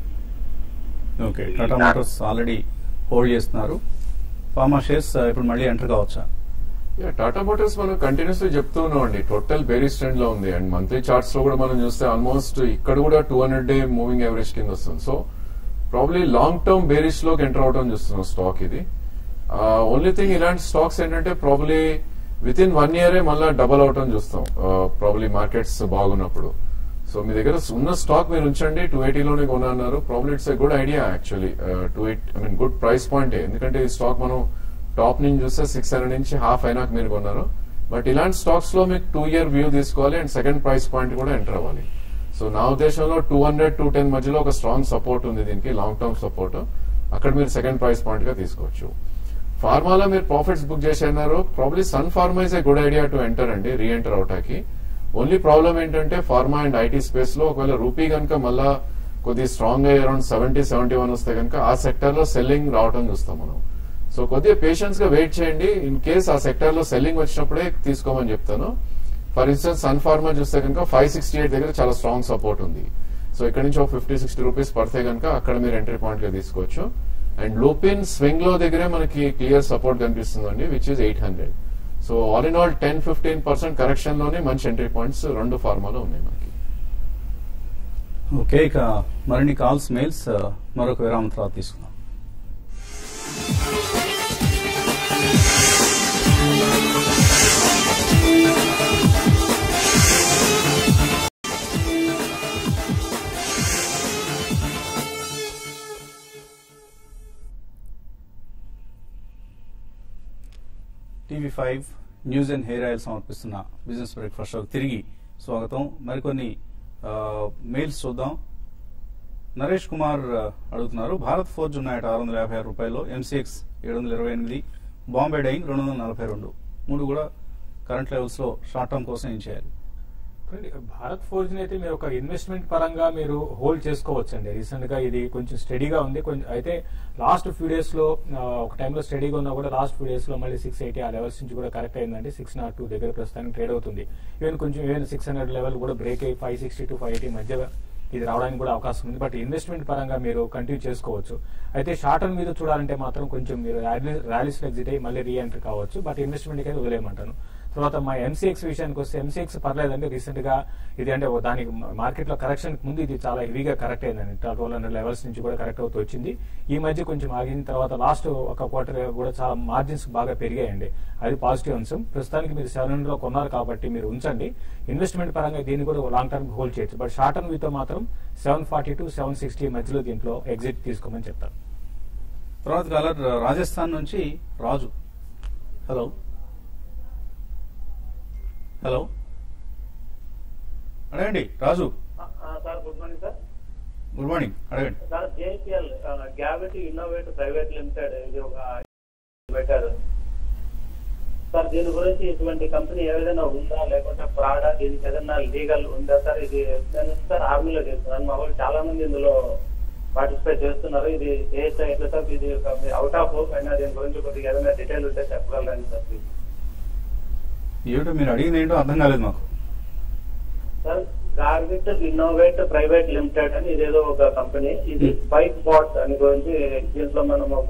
okay Tata Motors already hold చేస్తున్నారు ఫార్మా షేర్స్ ఆ, ఇప్పుడు మళ్ళీ ఎంటర్ కావచ్చా యా టాటా మోటార్స్ మనం కంటిన్యూస్లీ చెప్తూ ఉన్నాం అండి టోటల్ బేరీస్ ట్రెండ్ లో ఉంది అండ్ మంత్లీ చార్ట్స్ లో కూడా మనం చూస్తే ఆల్మోస్ట్ ఇక్కడ కూడా two hundred day moving average కింద వస్తుంది so probably long term bearish లోకి ఎంటర్ అవడం చూస్తున్నాం స్టాక్ ఇది ఓన్లీ థింగ్ ఇలాంటి స్టాక్స్ ఏంటంటే ప్రాబ్లీ విత్ ఇన్ వన్ ఇయరే మళ్ళీ డబల్ అవటం చూస్తాం ప్రాబ్లీ మార్కెట్స్ బాగున్నప్పుడు సో మీ దగ్గర ఉన్న స్టాక్ మీరు ఉంచండి టూ ఎయిటీలోనే కొనన్నారు probably it's a good idea actually two eight I mean good price point ఎందుకంటే ఈ స్టాక్ మనం టాప్ నుంచి చూస్తే సిక్స్ హండ్రెడ్ నుంచి హాఫ్ అయినాక మీరు కొన్నారు బట్ ఇలాంటి స్టాక్స్ లో మీకు టూ ఇయర్ వ్యూ తీసుకోవాలి అండ్ సెకండ్ ప్రైస్ పాయింట్ కూడా ఎంటర్ అవ్వాలి సో నా ఉద్దేశంలో టూ హండ్రెడ్ టూ టెన్ మధ్యలో ఒక స్ట్రాంగ్ సపోర్ట్ ఉంది దీనికి లాంగ్ టర్మ్ సపోర్ట్ అక్కడ మీరు సెకండ్ ప్రైస్ పాయింట్ గా తీసుకోవచ్చు ఫార్మాలో మీరు ప్రాఫిట్స్ బుక్ చేసేన్నారు probably Sun Pharma is a good idea to enter అండి రీ ఎంటర్ అవటానికి ఓన్లీ ప్రాబ్లం ఏంటంటే ఫార్మా అండ్ ఐటీ స్పేస్ లో ఒకవేళ రూపీ కనుక మళ్ళా కొద్ది స్ట్రాంగ్ అయ్యి అరౌండ్ సెవెంటీ సెవెంటీ వన్ వస్తే కనుక ఆ సెక్టర్ లో సెల్లింగ్ రావటం చూస్తాం మనం సో కొద్దిగా పేషెన్స్ గా వెయిట్ చేయండి ఇన్ కేస్ ఆ సెక్టర్ లో సెల్లింగ్ వచ్చినప్పుడే తీసుకోమని చెప్తాను ఫర్ ఇన్స్టెన్స్ సన్ ఫార్మా చూస్తే కనుక ఫైవ్ సిక్స్టీ ఎయిట్ దగ్గర చాలా స్ట్రాంగ్ సపోర్ట్ ఉంది సో ఇక్కడ నుంచి ఒక ఫిఫ్టీ సిక్స్టీ రూపీస్ పడితే కనుక అక్కడ మీరు ఎంట్రీ పాయింట్ గా తీసుకోవచ్చు అండ్ లూపిన్ స్వింగ్ లో దగ్గరే మనకి క్లియర్ సపోర్ట్ కనిపిస్తుందండి which is eight hundred so all in all ten fifteen percent correction లోనే మంచి ఎంట్రీ పాయింట్స్ రెండు ఫార్మాలో ఉన్నాయి మనకి ఓకే ఇక మరిన్ని కాల్స్ మెయిల్స్ ఆ, మరొక విరామం తర్వాత తీసుకుందాం TV five news and hair oil సమర్పిస్తున్న బిజినెస్ బ్రేక్ఫాస్ట్ షోకి తిరిగి స్వాగతం మరికొన్ని ఆ, మెయిల్స్ చూద్దాం నరేష్ కుమార్ ఆ, అడుగుతున్నారు భారత్ ఫోర్జ్ ఉన్నాయట ఆరు వందల యాభై ఆరు రూపాయలు ఎంసీఎక్స్ ఏడు వందల ఇరవై ఎనిమిది బాంబే డైయింగ్ రెండు వందల నలభై రెండు మూడు కూడా కరెంట్ లెవెల్స్ లో షార్ట్ టర్మ్ కోసం ఏం చేయాలి చూడండి, భారత్ ఫోర్జ్ అయితే మీరు ఒక ఇన్వెస్ట్మెంట్ పరంగా మీరు హోల్డ్ చేసుకోవచ్చు అండి రీసెంట్ గా ఇది కొంచెం స్టడీగా ఉంది కొంచెం అయితే లాస్ట్ ఫ్యూ డేస్ లో ఆ, ఒక టైంలో స్టడీగా ఉన్నా కూడా లాస్ట్ ఫ్యూ డేస్ లో మళ్ళీ సిక్స్ ఎయిటీ ఆ లెవెల్స్ నుంచి కూడా కరెక్ట్ అయిందండి సిక్స్ నాట్ టూ దగ్గర ప్రస్తుతానికి ట్రేడ్ అవుతుంది ఈవెన్ కొంచెం ఈవెన్ సిక్స్ హండ్రెడ్ లెవెల్ కూడా బ్రేక్ అయ్యి five sixty to five eighty మధ్య ఇది రావడానికి కూడా అవకాశం ఉంది బట్ ఇన్వెస్ట్మెంట్ పరంగా మీరు కంటిన్యూ చేసుకోవచ్చు అయితే షార్ట్ టర్మ్ మీద చూడాలంటే మాత్రం కొంచెం మీరు ర్యాలీస్ ఎగ్జిట్ అయ్యి మళ్ళీ రీ ఎంటర్ కావచ్చు బట్ ఇన్వెస్ట్మెంట్ అయితే వదిలేయమంటాను తర్వాత మా ఎంసీఎక్స్ విషయానికి వస్తే ఎంసీఎక్స్ పర్లేదండి రీసెంట్ గా ఇది అంటే ఓ దానికి మార్కెట్ లో కరెక్షన్ ముందు ఇది చాలా హెవీగా కరెక్ట్ అయిందండి ట్వెల్వ్ హండ్రెడ్ లెవెల్స్ నుంచి కూడా కరెక్ట్ అవుతూ వచ్చింది ఈ మధ్య కొంచెం ఆగిన తర్వాత లాస్ట్ ఒక క్వార్టర్ కూడా చాలా మార్జిన్స్ బాగా పెరిగాయండి అది పాజిటివ్ అంశం ప్రస్తుతానికి మీరు సెవెన్ హండ్రెడ్ లో కొన్నారు కాబట్టి మీరు ఉంచండి ఇన్వెస్ట్మెంట్ పరంగా దీన్ని కూడా లాంగ్ టర్మ్ హోల్డ్ చేయొచ్చు బట్ షార్ట్ టర్మ్ మీతో మాత్రం seven forty to seven sixty మధ్యలో దీంట్లో ఎగ్జిట్ తీసుకోమని చెప్తాను తర్వాత కాలర్ రాజస్థాన్ నుంచి రాజు హలో హలో అడగండి Raju sir good morning sir good morning అడగండి sir JPL gravity innovate private limited ఇది ఒక పెట్టారు సార్ దీని గురించి ఇటువంటి కంపెనీ ఏ విధంగా ఉందా లేకుంటే ఫ్రాడా దీనికి ఏదైనా లీగల్ ఉందా సార్ ఇది నేను సార్ ఆర్మీలో చేస్తున్నాను మా వాళ్ళు చాలా మంది ఇందులో పార్టిసిపేట్ చేస్తున్నారు ఇది చేయొచ్చా ఎట్లా సార్ ఇది అవుట్ ఆఫ్ అయినా దీని గురించి కొద్దిగా ఏదైనా డీటెయిల్ ఉంటే చెప్పగలరండి సార్ ప్లీజ్ ఏమిటో మీరు అడిగింది ఏంటో అర్థం కాలేదు మాకు sir Garvit innovate private limited అని ఇదేదో ఒక కంపెనీ ఇది Hmm. బైక్ బాట్ అని గురించి దీంట్లో మనం ఒక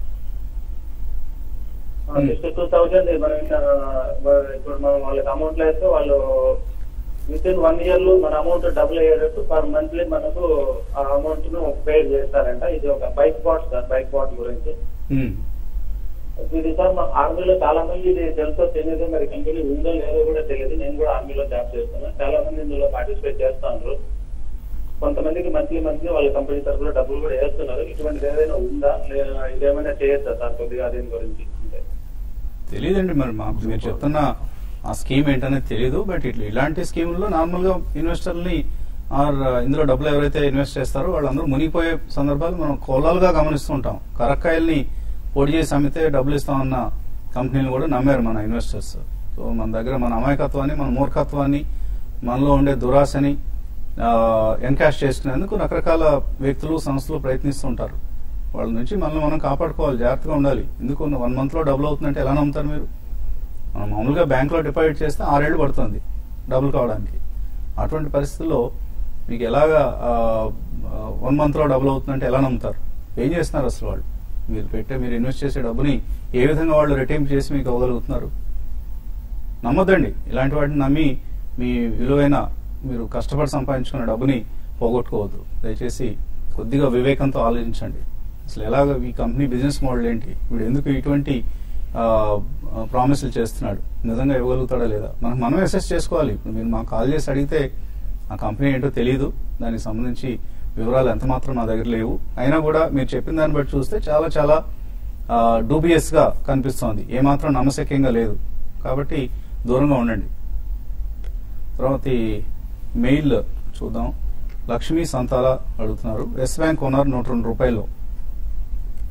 Hmm. సిక్స్టీ టూ థౌజండ్ మనం ఇంకా, ఆ, ఇప్పుడు మనం వాళ్ళకి అమౌంట్ వేస్తే వాళ్ళు విత్ ఇన్ వన్ ఇయర్ లో మన అమౌంట్ డబుల్ అయ్యేటట్టు పర్ మంత్లీ మనకు ఆ అమౌంట్ ను పే చేస్తారంట ఇది ఒక bike bot sir bike bot గురించి ఉమ్. ఇది సార్ మా ఆర్మీలో చాలా మంది ఇది తెలుసో తెలియదు మరి కంపెనీ ఉందో లేదో కూడా తెలియదు నేను కూడా ఆర్మీలో జాబ్ చేస్తున్నాను చాలా మంది ఇందులో పార్టిసిపేట్ చేస్తున్నారు కొంతమందికి మంత్లీ మంత్లీ వాళ్ళ కంపెనీ తరఫున డబ్బులు కూడా వేస్తున్నారు ఇటువంటిది ఏదైనా ఉందా లేదా ఇదేమైనా చేయొచ్చా సార్ కొద్దిగా దీని గురించి అంటే తెలియదండి మరి మాకు మీరు చెప్తున్న ఆ స్కీమ్ ఏంటనేది తెలియదు బట్ ఇట్లా ఇలాంటి స్కీముల్లో నార్మల్ గా ఇన్వెస్టర్ని ఆర్ ఇందులో డబ్బులు ఎవరైతే ఇన్వెస్ట్ చేస్తారో వాళ్ళందరూ మునిగిపోయే సందర్భాలు మనం కోలాలుగా గమనిస్తూ ఉంటాం కరక్కాయల్ని పొడి చేసి అమ్మితే డబ్బులు ఇస్తామన్న కంపెనీలు కూడా నమ్మారు మన ఇన్వెస్టర్స్ సో మన దగ్గర మన అమాయకత్వాన్ని మన మూర్ఖత్వాన్ని మనలో ఉండే దురాశని ఎన్కాష్ చేసుకునేందుకు రకరకాల వ్యక్తులు సంస్థలు ప్రయత్నిస్తూ ఉంటారు వాళ్ళ నుంచి మనల్ని మనం కాపాడుకోవాలి జాగ్రత్తగా ఉండాలి ఎందుకు వన్ మంత్ లో డబుల్ అవుతుందంటే ఎలా నమ్ముతారు మీరు మనం మామూలుగా బ్యాంక్ లో డిపాజిట్ చేస్తే ఆరేళ్లు పడుతుంది డబుల్ కావడానికి అటువంటి పరిస్థితుల్లో మీకు ఎలాగా వన్ మంత్ లో డబుల్ అవుతుందంటే ఎలా నమ్ముతారు ఏం చేస్తున్నారు అసలు వాళ్ళు మీరు పెట్టే మీరు ఇన్వెస్ట్ చేసే డబ్బుని ఏ విధంగా వాళ్ళు రిటైన్ చేసి మీకు ఇవ్వగలుగుతున్నారు నమ్మొద్దండి ఇలాంటి వాటిని నమ్మి మీ విలువైన మీరు కష్టపడి సంపాదించుకున్న డబ్బుని పోగొట్టుకోవద్దు దయచేసి కొద్దిగా వివేకంతో ఆలోచించండి అసలు ఎలాగ ఈ కంపెనీ బిజినెస్ మోడల్ ఏంటి వీడు ఎందుకు ఇటువంటి ప్రామిసులు చేస్తున్నాడు నిజంగా ఇవ్వగలుగుతాడా లేదా మనం మనం అసెస్ చేసుకోవాలి ఇప్పుడు మీరు మాకు కాల్ చేసి అడిగితే ఆ కంపెనీ ఏంటో తెలియదు దానికి సంబంధించి వివరాలు ఎంత మాత్రం నా దగ్గర లేవు అయినా కూడా మీరు చెప్పిన దాన్ని బట్టి చూస్తే చాలా చాలా డూబియస్ గా కనిపిస్తోంది ఏమాత్రం నమ్మశక్యంగా లేదు కాబట్టి దూరంగా ఉండండి తర్వాత ఈ మెయిల్ చూద్దాం లక్ష్మీ సంతాల అడుగుతున్నారు ఎస్ బ్యాంక్ ఓనర్ నూట రెండు రూపాయలు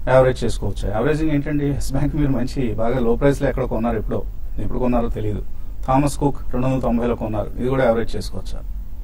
యావరేజ్ చేసుకోవచ్చు యావరేజింగ్ ఏంటండి ఎస్ బ్యాంక్ మీరు మంచి బాగా లో ప్రైస్ లో ఎక్కడ కొన్నారు ఎప్పుడో ఎప్పుడు కొన్నారో తెలియదు థామస్ కుక్ రెండు వందల తొంభైలో కొన్నారు ఇది కూడా యావరేజ్ చేసుకోవచ్చా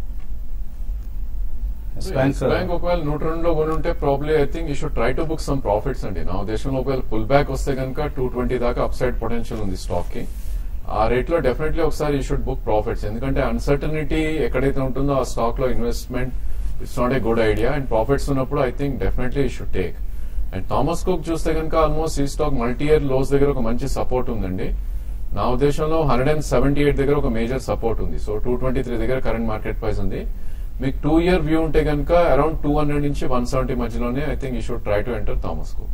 ఎస్ బ్యాంక్ బ్యాంక్ ఒకవేళ నూట రెండులో కొని ఉంటే probably I think you should try to book some profits అండి నా ఉద్దేశంలో ఒకవేళ పుల్ బ్యాక్ వస్తే కనుక టూ ట్వంటీ దాకా అప్ సైడ్ పొటెన్షియల్ ఉంది స్టాక్ కి ఆ రేట్ లో డెఫినెట్లీ ఒకసారి యూ షుడ్ బుక్ ప్రాఫిట్స్ ఎందుకంటే అన్సర్టనిటీ ఎక్కడైతే ఉంటుందో ఆ స్టాక్ లో investment it's not a good idea and profits ఉన్నప్పుడు I think definitely you should take and Thomas Cook చూస్తే కనుక ఆల్మోస్ట్ ఈ స్టాక్ మల్టీ ఇయర్ లోస్ దగ్గర ఒక మంచి సపోర్ట్ ఉందండి నా ఉద్దేశంలో హండ్రెడ్ అండ్ సెవెంటీ ఎయిట్ దగ్గర ఒక మేజర్ సపోర్ట్ ఉంది సో టూ ట్వంటీ త్రీ దగ్గర కరెంట్ మార్కెట్ ప్రైస్ ఉంది మీకు టూ ఇయర్ వ్యూ ఉంటే కనుక అరౌండ్ టూ హండ్రెడ్ నుంచి వన్ సెవెంటీ మధ్యలోనే I think you should try to enter Thomas Cook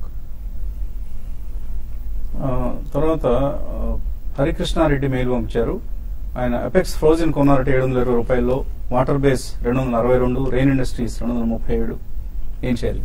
ఆ, తర్వాత ఆ, హరికృష్ణారెడ్డి మెయిల్ పంపించారు ఆయన అపెక్స్ ఫ్రోజన్ కొన్నారట ఏడు వందల ఇరవై రూపాయల్లో వాటర్ బేస్ రెండు వందల అరవై రెండు రెయిన్ ఇండస్ట్రీస్ రెండు వందల ముప్పై ఏడు ఏం చేయాలి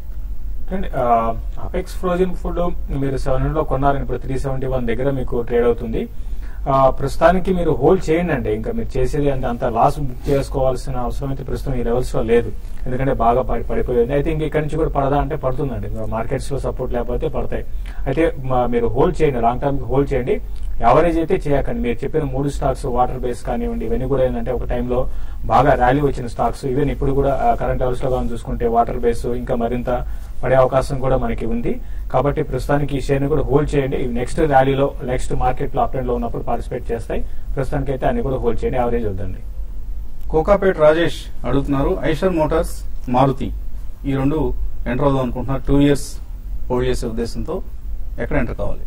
అపెక్స్ ఫ్రోజన్ ఫుడ్ మీరు సెవెన్ హండ్రెడ్ లో కొన్నారని ఇప్పుడు త్రీ సెవెంటీ వన్ దగ్గర మీకు ట్రేడ్ అవుతుంది ఆ, ప్రస్తుతానికి మీరు హోల్డ్ చేయండి అండి ఇంకా మీరు చేసేది అంటే అంత లాస్ బుక్ చేసుకోవాల్సిన అవసరం అయితే ప్రస్తుతం ఈ లెవెల్స్ లో లేదు ఎందుకంటే బాగా పడి పడిపోయింది అయితే ఇంక ఇక్కడి నుంచి కూడా పడదా అంటే పడుతుందండి మార్కెట్స్ లో సపోర్ట్ లేకపోతే పడతాయి అయితే మా- మీరు హోల్డ్ చేయండి లాంగ్ టర్మ్ హోల్డ్ చేయండి యావరేజ్ అయితే చేయకండి మీరు చెప్పిన మూడు స్టాక్స్ వాటర్ బేస్ కానివ్వండి ఇవన్నీ కూడా ఏంటంటే ఒక టైంలో బాగా ర్యాలీ వచ్చిన స్టాక్స్ ఈవెన్ ఇప్పుడు కూడా కరెంట్ లెవెల్స్ లో కానీ చూసుకుంటే వాటర్ బేస్ ఇంకా మరింత పడే అవకాశం కూడా మనకి ఉంది కాబట్టి ప్రస్తుతానికి ఈ షేర్ ని కూడా హోల్డ్ చేయండి నెక్స్ట్ ర్యాలీలో నెక్స్ట్ మార్కెట్ లో అప్ అండ్ లో ఉన్నప్పుడు పార్టిసిపేట్ చేస్తాయి ప్రస్తుతానికి అయితే అన్ని కూడా హోల్డ్ చేయండి యావరేజ్ వద్దండి కోకాపేట్ రాజేష్ అడుగుతున్నారు ఐషర్ మోటార్స్ మారుతి ఈ రెండు ఎంటర్ అవుదాం అనుకుంటున్నారు టూ ఇయర్స్ హోల్డ్ చేసే ఉద్దేశంతో ఎక్కడ ఎంటర్ కావాలి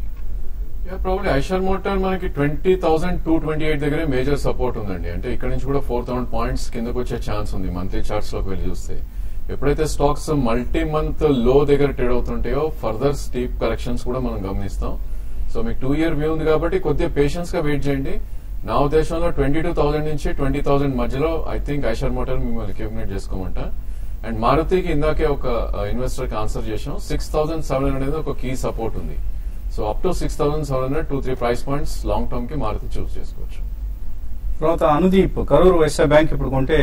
ప్రాబ్లీ ఐషర్ మోటార్ మనకి twenty thousand two twenty eight దగ్గరే మేజర్ సపోర్ట్ ఉందండి అంటే ఇక్కడ నుంచి కూడా ఫోర్ థౌసండ్ పాయింట్స్ కిందకు వచ్చే ఛాన్స్ ఉంది మంత్లీ చార్ట్స్ లోకి వెళ్ళి చూస్తే ఎప్పుడైతే స్టాక్స్ మల్టీ మంత్ లో దగ్గర ట్రేడ్ అవుతుంటాయో ఫర్దర్ స్టీప్ కరెక్షన్స్ కూడా మనం గమనిస్తాం సో మీకు టూ ఇయర్ వ్యూ ఉంది కాబట్టి కొద్దిగా పేషెన్స్ గా వెయిట్ చేయండి నా ఉద్దేశంలో ట్వంటీ టూ థౌసండ్ నుంచి ట్వంటీ థౌసండ్ మధ్యలో ఐ థింక్ ఐషర్ మోటార్ మిమ్మల్ని క్యూమినేట్ చేసుకోమంట అండ్ మారుతికి ఇందాకే ఒక ఇన్వెస్టర్ కి ఆన్సర్ చేసాం సిక్స్ థౌసండ్ సెవెన్ హండ్రెడ్ అనేది ఒక కీ సపోర్ట్ ఉంది so up to six thousand seven hundred two three price points long term కి మారుతి చూస్ చేసుకోవచ్చు తర్వాత అనుదీప్ కరూరు వైశ్య బ్యాంక్ ఇప్పుడు కొంటే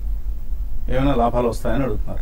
ఏమైనా లాభాలు వస్తాయని అడుగుతున్నారు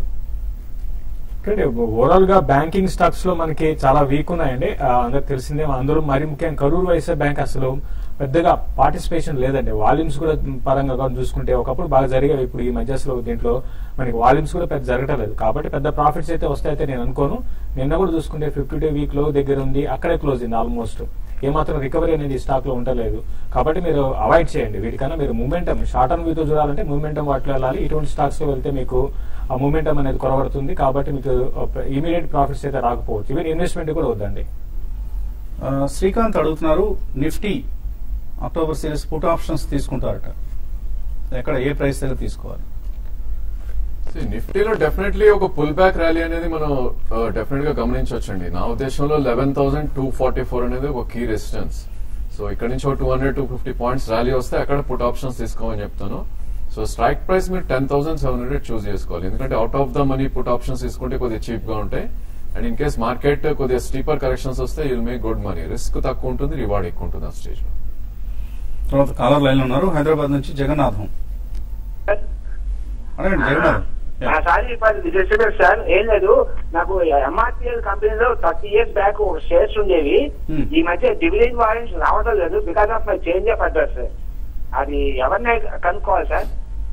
అంటే ఓవరాల్ గా బ్యాంకింగ్ స్టాక్స్ లో మనకి చాలా వీక్ ఉన్నాయండి ఆ, అందరికి తెలిసిందే అందులో మరి ముఖ్యంగా కరూర్ వైశ్య బ్యాంక్ అసలు పెద్దగా పార్టిసిపేషన్ లేదండి వాల్యూమ్స్ కూడా పరంగా కానీ చూసుకుంటే ఒకప్పుడు బాగా జరిగేవి ఇప్పుడు ఈ మధ్య అసలు దీంట్లో మనకి వాల్యూమ్స్ కూడా పెద్ద జరగటం లేదు కాబట్టి పెద్ద ప్రాఫిట్స్ అయితే వస్తాయితే నేను అనుకోను నిన్న కూడా చూసుకుంటే ఫిఫ్టీ డే వీక్ లో దగ్గర ఉంది అక్కడే క్లోజ్ అయింది ఆల్మోస్ట్ ఏమాత్రం రికవరీ అనేది ఈ స్టాక్ లో ఉండలేదు కాబట్టి మీరు అవాయిడ్ చేయండి వీటికన్నా మీరు మూమెంటం షార్ట్ టర్మ్ వీతో చూడాలంటే మూమెంటం వాటిలో వెళ్ళాలి ఇటువంటి స్టాక్స్ లో వెళ్తే మీకు ఆ మూమెంటం అనేది కొరబడుతుంది కాబట్టి మీకు ఇమీడియట్ ప్రాఫిట్స్ అయితే రాకపోవచ్చు ఈవెన్ ఇన్వెస్ట్మెంట్ కూడా వద్దండి ఆ, శ్రీకాంత్ అడుగుతున్నారు Nifty October series put options తీసుకుంటారట ఎక్కడ ఏ ప్రైస్ దగ్గర తీసుకోవాలి నిఫ్టీలో డెఫినెట్లీ ఒక పుల్ బ్యాక్ ర్యాలీ అనేది మనం డెఫినెట్ గా గమనించవచ్చండి నా ఉద్దేశంలో eleven thousand two forty four అనేది ఒక కీ రెసిస్టెన్స్ సో ఇక్కడ నుంచి ఒక two hundred two fifty points rally వస్తే అక్కడ పుట్ ఆప్షన్స్ తీసుకోమని చెప్తాను సో స్ట్రైక్ ప్రైస్ మీరు ten thousand seven hundred choose చేసుకోవాలి ఎందుకంటే out of the money put options తీసుకుంటే కొద్దిగా చీప్ గా ఉంటాయి అండ్ ఇన్ కేస్ మార్కెట్ కొద్దిగా స్టీపర్ కరెక్షన్స్ వస్తే you'll make good money risk తక్కువ ఉంటుంది రివార్డ్ ఎక్కువ ఉంటుంది ఆ స్టేజ్ లో తర్వాత కాలర్ లైన్ లో ఉన్నారు హైదరాబాద్ నుంచి జగన్నాథం అడగండి జగన్నాథం ఆ, సార్ ఇప్పుడు డిస్ట్రిబ్యూటర్ సార్ ఏం లేదు నాకు ఎంఆర్పిఎల్ కంపెనీలో థర్టీ ఇయర్స్ బ్యాక్ ఒక షేర్స్ ఉండేవి Hmm. ఈ మధ్య డివిడెండ్ వారెంట్స్ రావడం లేదు because of my change of address అది ఎవరిని కనుక్కోవాలి సార్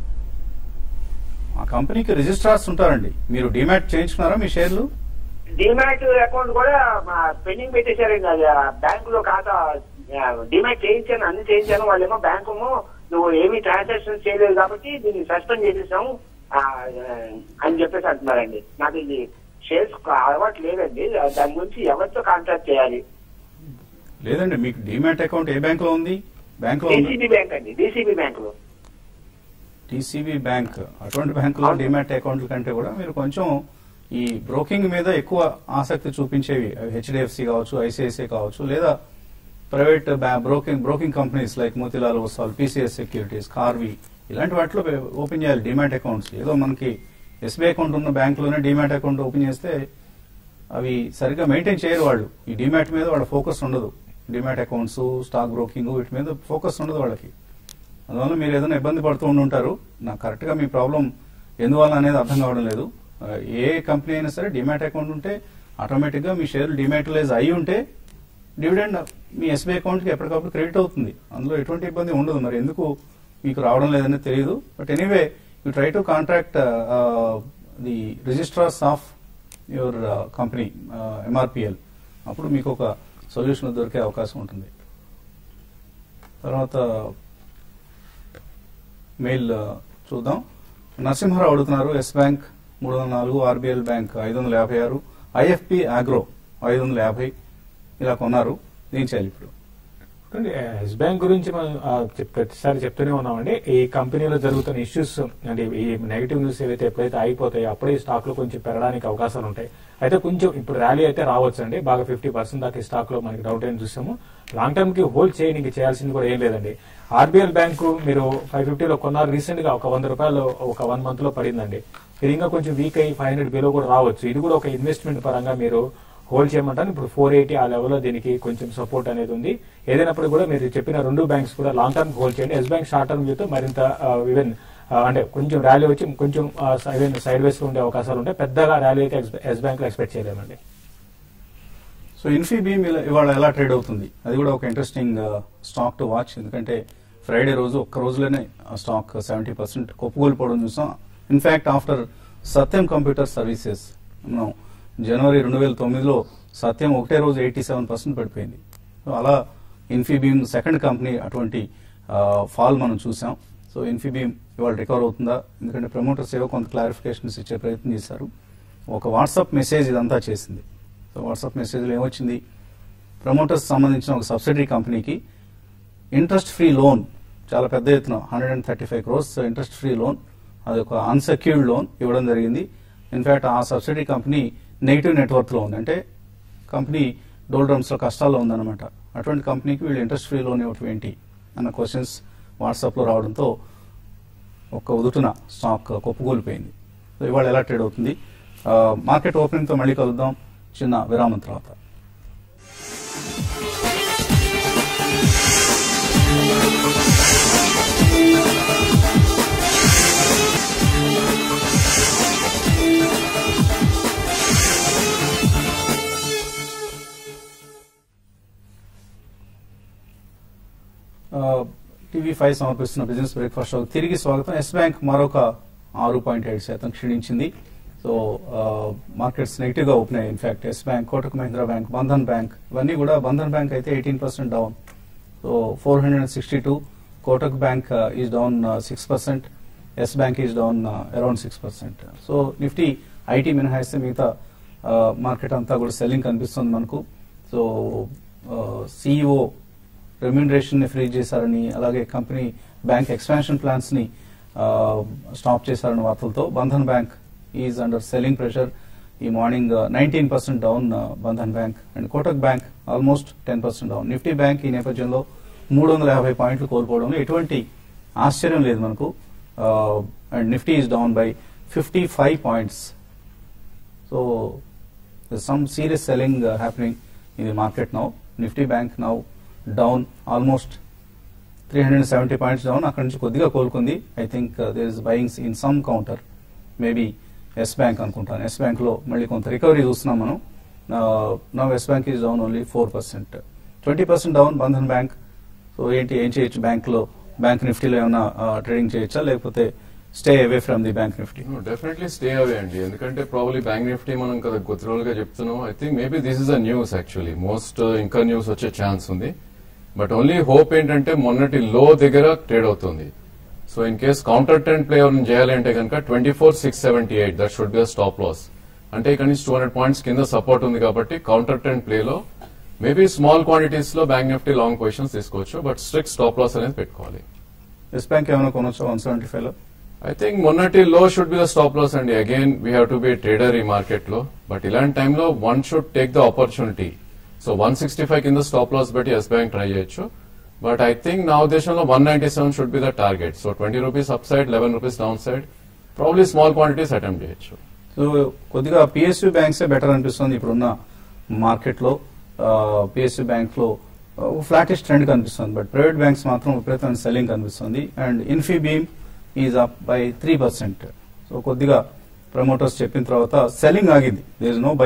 ఆ కంపెనీకి రిజిస్ట్రార్స్ ఉంటారండి మీరు డిమాట్ చేయించుకున్నారా మీ షేర్లు డిమాట్ అకౌంట్ కూడా పెండింగ్ పెట్టేశారండి అది బ్యాంక్ లో ఖాతా డిమాట్ చేయించాను అన్ని చేయించాను వాళ్ళేమో బ్యాంకు నువ్వు ఏమీ ట్రాన్సాక్షన్ చేయలేదు కాబట్టి దీన్ని సస్పెండ్ చేసేసాము ఆ, అని చెప్పేసి అంటున్నారండి నాకు ఇది షేర్స్ అలవాటు లేదండి దాని గురించి ఎవరితో కాంటాక్ట్ చేయాలి లేదండి మీకు డిమాట్ అకౌంట్ ఏ బ్యాంక్ లో ఉంది బ్యాంక్ లో డిసిబి బ్యాంక్ అండి డిసిబి బ్యాంక్ లో టీసీబీ బ్యాంక్ అటువంటి బ్యాంకులో డిమాట్ అకౌంట్ల కంటే కూడా మీరు కొంచెం ఈ బ్రోకింగ్ మీద ఎక్కువ ఆసక్తి చూపించేవి హెచ్డిఎఫ్సి కావచ్చు ఐసిఐసిఐ కావచ్చు లేదా private broking broking companies like Motilal Oswal PCS securities Karvy ఇలాంటి వాటిలో ఓపెన్ చేయాలి డిమాట్ అకౌంట్స్ ఏదో మనకి ఎస్బీఐ అకౌంట్ ఉన్న బ్యాంకులోనే డిమాట్ అకౌంట్ ఓపెన్ చేస్తే అవి సరిగ్గా మెయింటైన్ చేయరు వాళ్ళు ఈ డిమాట్ మీద వాళ్ళ ఫోకస్ ఉండదు డిమాట్ అకౌంట్స్ స్టాక్ బ్రోకింగ్ వీటి మీద ఫోకస్ ఉండదు వాళ్ళకి అందువల్ల మీరు ఏదైనా ఇబ్బంది పడుతూ ఉండి ఉంటారు నాకు కరెక్ట్ గా మీ ప్రాబ్లం ఎందువల్ల అనేది అర్థం కావడం లేదు ఆ, ఏ కంపెనీ అయినా సరే డిమాట్ అకౌంట్ ఉంటే ఆటోమేటిక్గా మీ షేర్లు డిమాటలైజ్ అయి ఉంటే డివిడెండ్ మీ ఎస్బీఐ అకౌంట్కి ఎప్పటికప్పుడు క్రెడిట్ అవుతుంది అందులో ఎటువంటి ఇబ్బంది ఉండదు మరి ఎందుకు మీకు రావడం లేదని తెలియదు but anyway you try to contract the registrars of your company MRPL అప్పుడు మీకు ఒక సొల్యూషన్ దొరికే అవకాశం ఉంటుంది తర్వాత మెయిల్ ఆ, చూద్దాం నరసింహారావు అడుగుతున్నారు ఎస్ బ్యాంక్ మూడు వందల నాలుగు ఆర్బీఎల్ బ్యాంక్ ఐదు వందల యాభై ఆరు ఐఎఫ్పి ఆగ్రో ఐదు వందల యాభై ఇలా కొన్నారు ఏం చేయాలి ఇప్పుడు చూడండి, ఎస్ బ్యాంక్ గురించి మనం ఆ, చెప్- ప్రతిసారి చెప్తూనే ఉన్నామండి ఈ కంపెనీలో జరుగుతున్న ఇష్యూస్ అంటే ఈ నెగిటివ్ న్యూస్ ఏవైతే ఎప్పుడైతే అయిపోతాయో అప్పుడే ఈ స్టాక్ లో కొంచెం పెరగడానికి అవకాశాలు ఉంటాయి అయితే కొంచెం ఇప్పుడు ర్యాలీ అయితే రావచ్చు అండి బాగా ఫిఫ్టీ పర్సెంట్ దాకా ఈ స్టాక్ లో మనకి డౌట్ అయిన చూసాము లాంగ్ టర్మ్ కి హోల్డ్ చేయడానికి చేయాల్సింది కూడా ఏం లేదండి ఆర్బీఎల్ బ్యాంకు మీరు ఫైవ్ ఫిఫ్టీలో కొన్నారు రీసెంట్ గా ఒక వంద రూపాయలు ఒక వన్ మంత్ లో పడిందండి ఇది ఇంకా కొంచెం వీక్ అయ్యి ఫైవ్ హండ్రెడ్ బిలో కూడా రావచ్చు ఇది కూడా ఒక ఇన్వెస్ట్మెంట్ పరంగా మీరు హోల్డ్ చేయమంటారు ఇప్పుడు ఫోర్ ఎయిటీ ఆ లెవెల్లో దీనికి కొంచెం సపోర్ట్ అనేది ఉంది ఏదైనప్పుడు కూడా మీరు చెప్పిన రెండు బ్యాంక్స్ కూడా లాంగ్ టర్మ్ హోల్డ్ చేయండి ఎస్ బ్యాంక్ షార్ట్ టర్మ్ వ్యూతో మరింత ఈవెన్ అంటే కొంచెం ర్యాలీ వచ్చి కొంచెం ఈవెన్ సైడ్ వేస్ ఉండే అవకాశాలు ఉంటాయి పెద్దగా ర్యాలీ అయితే ఎస్ బ్యాంక్ లో ఎక్స్పెక్ట్ చేయలేమండి సో ఇన్ఫీబీమ్ ఇలా- ఇవాళ ఎలా ట్రేడ్ అవుతుంది అది కూడా ఒక ఇంట్రెస్టింగ్ స్టాక్ టు వాచ్ ఎందుకంటే ఫ్రైడే రోజు ఒక్క రోజులోనే ఆ స్టాక్ సెవెంటీ పర్సెంట్ కొప్పుకోల్పోవడం చూసాం in fact after Satyam computer services మనం జనవరి రెండు వేల తొమ్మిదిలో సత్యం ఒకటే రోజు ఎయిటీ సెవెన్ పర్సెంట్ పడిపోయింది సో అలా ఇన్ఫీబీమ్ సెకండ్ కంపెనీ అటువంటి ఫాల్ మనం చూసాం సో ఇన్ఫీబీమ్ ఇవాళ రికవర్ అవుతుందా ఎందుకంటే ప్రమోటర్స్ ఏవో కొంత క్లారిఫికేషన్స్ ఇచ్చే ప్రయత్నం చేశారు ఒక వాట్సాప్ మెసేజ్ ఇదంతా చేసింది సో వాట్సాప్ మెసేజ్లో ఏమొచ్చింది ప్రమోటర్స్ సంబంధించిన ఒక సబ్సిడరీ కంపెనీకి ఇంట్రెస్ట్ ఫ్రీ లోన్ చాలా పెద్ద ఎత్తున hundred and thirty five crores interest free loan అది ఒక అన్సెక్యూర్డ్ లోన్ ఇవ్వడం జరిగింది ఇన్ఫాక్ట్ ఆ సబ్సిడరీ కంపెనీ నెగిటివ్ నెట్వర్క్ లో ఉంది అంటే కంపెనీ డోల్డ్రమ్స్ లో కష్టాల్లో ఉందన్నమాట అటువంటి కంపెనీకి వీళ్ళు ఇంట్రెస్ట్ ఫ్రీ లోన్ ఇవ్వటం ఏంటి అన్న క్వశ్చన్స్ వాట్సాప్ లో రావడంతో ఒక్క ఉదుటున స్టాక్ కొప్పుకూలిపోయింది సో ఇవాళ ఎలా ట్రేడ్ అవుతుంది మార్కెట్ ఓపెనింగ్ తో మళ్ళీ కలుద్దాం చిన్న విరామం తర్వాత టీవీ ఫైవ్ సమర్పిస్తున్న బిజినెస్ బ్రేక్ఫాస్ట్ షో తిరిగి స్వాగతం ఎస్ బ్యాంక్ మరొక ఆరు పాయింట్ ఏడు శాతం క్షీణించింది సో మార్కెట్స్ నెగిటివ్ గా ఓపెన్ అయ్యాయి in fact Yes Bank Kotak Mahindra bank Bandhan bank ఇవన్నీ కూడా బంధన్ బ్యాంక్ అయితే eighteen percent down so four hundred and sixty two Kotak bank is down six percent Yes Bank is down around six percent so Nifty IT మినహాయిస్తే మిగతా market అంతా కూడా selling కనిపిస్తుంది మనకు so CEO remuneration ని ఫ్రీజ్ చేశారని అలాగే కంపెనీ బ్యాంక్ ఎక్స్పాన్షన్ ప్లాన్స్ ని స్టాప్ చేశారని వార్తలతో Bandhan bank is under selling pressure ఈ morning nineteen percent down Bandhan bank and Kotak bank almost ten percent down Nifty bank ఈ నేపథ్యంలో మూడు వందల యాభై పాయింట్లు కోల్పోవడంలో ఎటువంటి ఆశ్చర్యం లేదు మనకు and Nifty is down by fifty five points so some serious selling happening in the market now Nifty bank now down almost three hundred seventy points down అక్కడ నుంచి కొద్దిగా కోలుకుంది I think there is buyings in some counter maybe yes Bank అనుకుంటాను Yes bank లో మళ్ళీ కొంత recovery చూస్తున్నాం మనం now Yes Bank is down only four percent twenty percent down Bandhan bank so ఏంటి ఏం చేయొచ్చు బ్యాంక్ లో బ్యాంక్ నిఫ్టీలో ఏమైనా ట్రేడింగ్ చేయొచ్చా లేకపోతే stay away from the bank Nifty definitely stay away అండి ఎందుకంటే ప్రాబ్లీ బ్యాంక్ నిఫ్టీ మనం కదా కొద్ది రోజులుగా చెప్తున్నాం I think maybe this is a news actually most ఇంకా న్యూస్ వచ్చే ఛాన్స్ ఉంది బట్ ఓన్లీ హోప్ ఏంటంటే మొన్నటి లో దగ్గర ట్రేడ్ అవుతుంది so in case counter trend play ఎవరిని చేయాలి అంటే కనుక twenty four six seventy eight that should be a stop loss అంటే ఇక్కడ నుంచి టూ హండ్రెడ్ పాయింట్స్ కింద సపోర్ట్ ఉంది కాబట్టి కౌంటర్ ట్రెండ్ ప్లేలో మేబీ స్మాల్ క్వాంటిటీస్ లో బ్యాంక్ నిఫ్టీ లాంగ్ పొజిషన్స్ తీసుకోవచ్చు బట్ స్ట్రిక్ట్ స్టాప్ లాస్ అనేది పెట్టుకోవాలి ఎస్ బ్యాంక్ ఏమైనా కొనొచ్చా వన్ సెవెంటీ ఫైవ్ లో ఐ థింక్ మొన్నటి లో should be the stop loss అండి again we have to be trader ఈ మార్కెట్ లో బట్ ఇలాంటి టైంలో one should take the opportunity so one sixty five కింద స్టాప్ లాస్ బట్టి ఎస్ బ్యాంక్ ట్రై చేయొచ్చు బట్ ఐ థింక్ నా ఉద్దేశంలో one ninety seven should be the target so twenty rupees up side eleven rupees downside probably small quantities attempt చేయొచ్చు so కొద్దిగా PSU banks better అనిపిస్తుంది ఇప్పుడున్న market లో PSU bank లో flattish trend కనిపిస్తుంది but private banks మాత్రం విపరీతమైన selling కనిపిస్తుంది and Infibeam is up by three percent so కొద్దిగా ప్రమోటర్స్ చెప్పిన తర్వాత సెల్లింగ్ ఆగింది there is no buying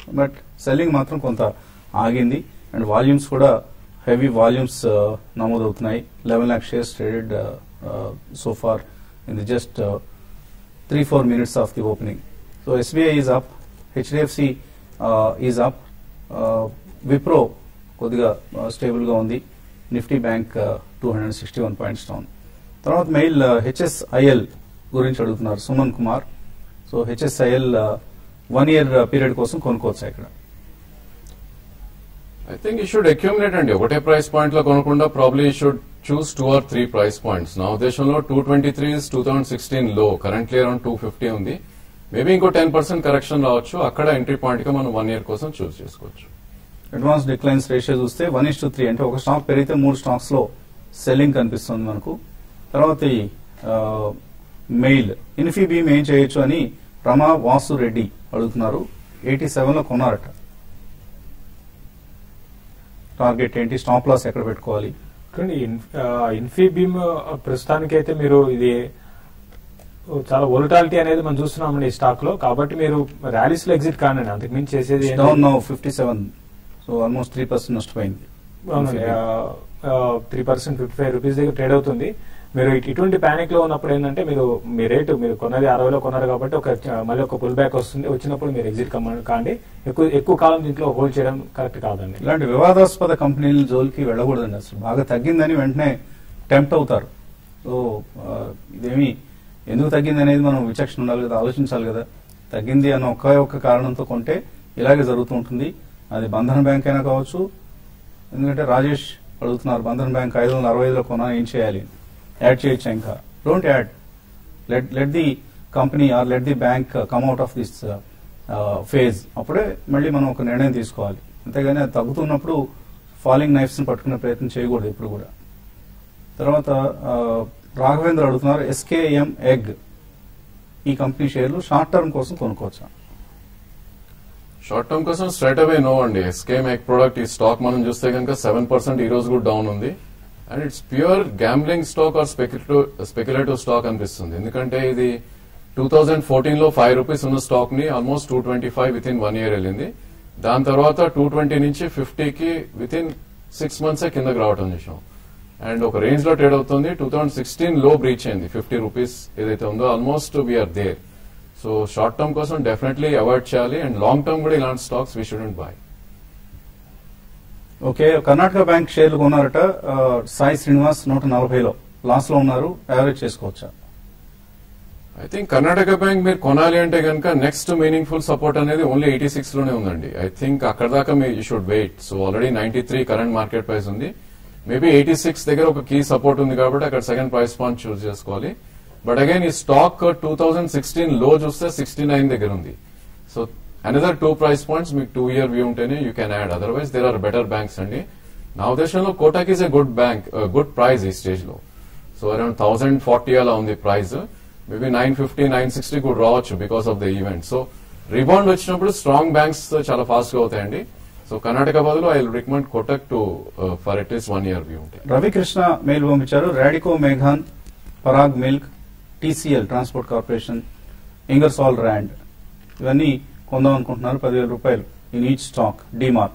but selling మాత్రం కొంత ఆగింది అండ్ వాల్యూమ్స్ కూడా హెవీ వాల్యూమ్స్ నమోదవుతున్నాయి eleven lakh shares traded so far in the just three four minutes of the opening so SBI is up HDFC is up Wipro కొద్దిగా stable గా ఉంది Nifty bank two hundred sixty one points down తర్వాత mail HSIL గురించి అడుగుతున్నారు Suman Kumar so HSIL one year period కోసం కొనుక్కోవచ్చు ఇక్కడ I think you should accumulate అండి ఒకటే ప్రైస్ పాయింట్ లో కొనకుండా probably you should choose two or three price points నా ఉద్దేశంలో two twenty three two thousand sixteen లో కరెంట్లీ అరౌండ్ టూ ఫిఫ్టీ ఉంది మేబీ ఇంకో టెన్ పర్సెంట్ కరెక్షన్ రావచ్చు అక్కడ ఎంట్రీ పాయింట్ గా మనం వన్ ఇయర్ కోసం చూస్ చేసుకోవచ్చు అడ్వాన్స్ డిక్లైన్స్ రేషియో చూస్తే వన్ ఇస్ టు త్రీ అంటే ఒక స్టాక్ పెరిగితే మూడు స్టాక్స్ లో సెల్లింగ్ కనిపిస్తుంది మనకు తర్వాత ఈ మెయిల్ ఇన్ఫీబీమ్ ఏం చేయొచ్చు అని రమా వాసు రెడ్డి అడుగుతున్నారు ఎయిటీ సెవెన్ లో కొన్నారట టార్గెట్ ఏంటి స్టాప్ లాస్ ఎక్కడ పెట్టుకోవాలి చూడండి ఇన్ఫీబీమ్ ప్రస్తుతానికి అయితే మీరు ఇది చాలా వొలటాలిటీ అనేది మనం చూస్తున్నామండి ఈ స్టాక్ లో కాబట్టి మీరు ర్యాలీస్ లో ఎగ్జిట్ కానండి అంతకు మించి చేసేది ఏం డౌన్ లేదు. Now fifty seven so almost three percent నష్టపోయింది three percent fifty five rupees దగ్గర ట్రేడ్ అవుతుంది మీరు ఇటు- ఇటువంటి ప్యానిక్ లో ఉన్నప్పుడు ఏంటంటే మీరు మీ రేటు మీరు కొన్నది అరవైలో కొన్నారు కాబట్టి ఒక చ- మళ్ళీ ఒక పుల్ బ్యాక్ వస్తుంది వచ్చినప్పుడు మీరు ఎగ్జిట్ కాండి ఎక్కువ ఎక్కువ కాలం దీంట్లో హోల్డ్ చేయడం కరెక్ట్ కాదండి ఇలాంటి వివాదాస్పద కంపెనీల జోలికి వెళ్ళకూడదండి అసలు బాగా తగ్గిందని వెంటనే టెంప్ట్ అవుతారు సో ఆ, ఇదేమి ఎందుకు తగ్గింది అనేది మనం విచక్షణ ఉండాలి కదా ఆలోచించాలి కదా తగ్గింది అన్న ఒక్క ఒక్క కారణంతో కొంటే ఇలాగే జరుగుతూ ఉంటుంది అది బంధన్ బ్యాంక్ అయినా కావచ్చు ఎందుకంటే రాజేష్ అడుగుతున్నారు బంధన్ బ్యాంక్ ఐదు వందల అరవై ఐదులో కొనా ఏం చేయాలి యాడ్ చేయొచ్చా ఇంకా don't add let let the company or let the bank come out of this phase అప్పుడే మళ్ళీ మనం ఒక నిర్ణయం తీసుకోవాలి అంతేగాని అది తగ్గుతున్నప్పుడు ఫాలింగ్ నైఫ్స్ ని పట్టుకునే ప్రయత్నం చేయకూడదు ఎప్పుడు కూడా తర్వాత ఆ, రాఘవేంద్ర అడుగుతున్నారు ఎస్కేఎం ఎగ్ ఈ కంపెనీ షేర్లు షార్ట్ టర్మ్ కోసం కొనుక్కోవచ్చా షార్ట్ టర్మ్ కోసం స్ట్రైట్ అవే నో అండి ఎస్కే మేక్ ప్రోడక్ట్ ఈ స్టాక్ మనం చూస్తే కనుక సెవెన్ పర్సెంట్ ఈ రోజు కూడా డౌన్ ఉంది and it's pure gambling stock or speculative speculative stock అనిపిస్తుంది ఎందుకంటే ఇది టూ థౌజండ్ ఫోర్టీన్ లో ఫైవ్ రూపీస్ ఉన్న స్టాక్ ని almost two twenty five with in one year వెళ్ళింది దాని తర్వాత టూ ట్వంటీ నుంచి ఫిఫ్టీకి విత్ ఇన్ సిక్స్ మంత్స్ కిందకి రావటం చూసాం అండ్ ఒక రేంజ్ లో ట్రేడ్ అవుతుంది టూ థౌసండ్ సిక్స్టీన్ లో బ్రీచ్ అయింది ఫిఫ్టీ రూపీస్ ఏదైతే ఉందో almost we are there so short term కోసం డెఫినెట్లీ అవాయిడ్ చేయాలి అండ్ లాంగ్ టర్మ్ కూడా ఇలాంటి stocks we shouldn't buy okay Karnataka bank షేర్లు కొన్నారట ఆ, సాయి శ్రీనివాస్ నూట నలభైలో లాస్ లో ఉన్నారు యావరేజ్ చేసుకోవచ్చా ఐ థింక్ కర్ణాటక బ్యాంక్ మీరు కొనాలి అంటే కనుక నెక్స్ట్ మీనింగ్ఫుల్ సపోర్ట్ అనేది ఓన్లీ ఎయిటీ సిక్స్ లోనే ఉందండి ఐ థింక్ అక్కడ దాకా మీ you should wait so already ninety three current market price ఉంది మేబీ ఎయిటీ సిక్స్ దగ్గర ఒక కీ సపోర్ట్ ఉంది కాబట్టి అక్కడ సెకండ్ ప్రైస్ పాయింట్ చూస్ చేసుకోవాలి బట్ అగైన్ ఈ స్టాక్ టూ థౌసండ్ సిక్స్టీన్ లో చూస్తే సిక్స్టీ నైన్ దగ్గర ఉంది so another two price points మీకు టూ ఇయర్ వ్యూ ఉంటేనే you can add otherwise there are better banks అండి నా ఉద్దేశంలో Kotak is a good bank good price ఈ స్టేజ్ లో సో అరౌండ్ థౌసండ్ ఫార్టీ అలా ఉంది price maybe nine fifty nine sixty కూడా రావచ్చు because of the event so rebound వచ్చినప్పుడు స్ట్రాంగ్ బ్యాంక్స్ చాలా ఫాస్ట్ గా అవుతాయండి సో కర్ణాటక బదులు I recommend Kotak to for it is one year view ఉంటాయి రవికృష్ణ మెయిల్ పంపించారు రాడికో మేఘాన్ Parag milk TCL transport corporation Ingersoll Rand ఇవన్నీ కొందాం అనుకుంటున్నారు పదివేల రూపాయలు ఇన్ ఈచ్ స్టాక్ డిమార్ట్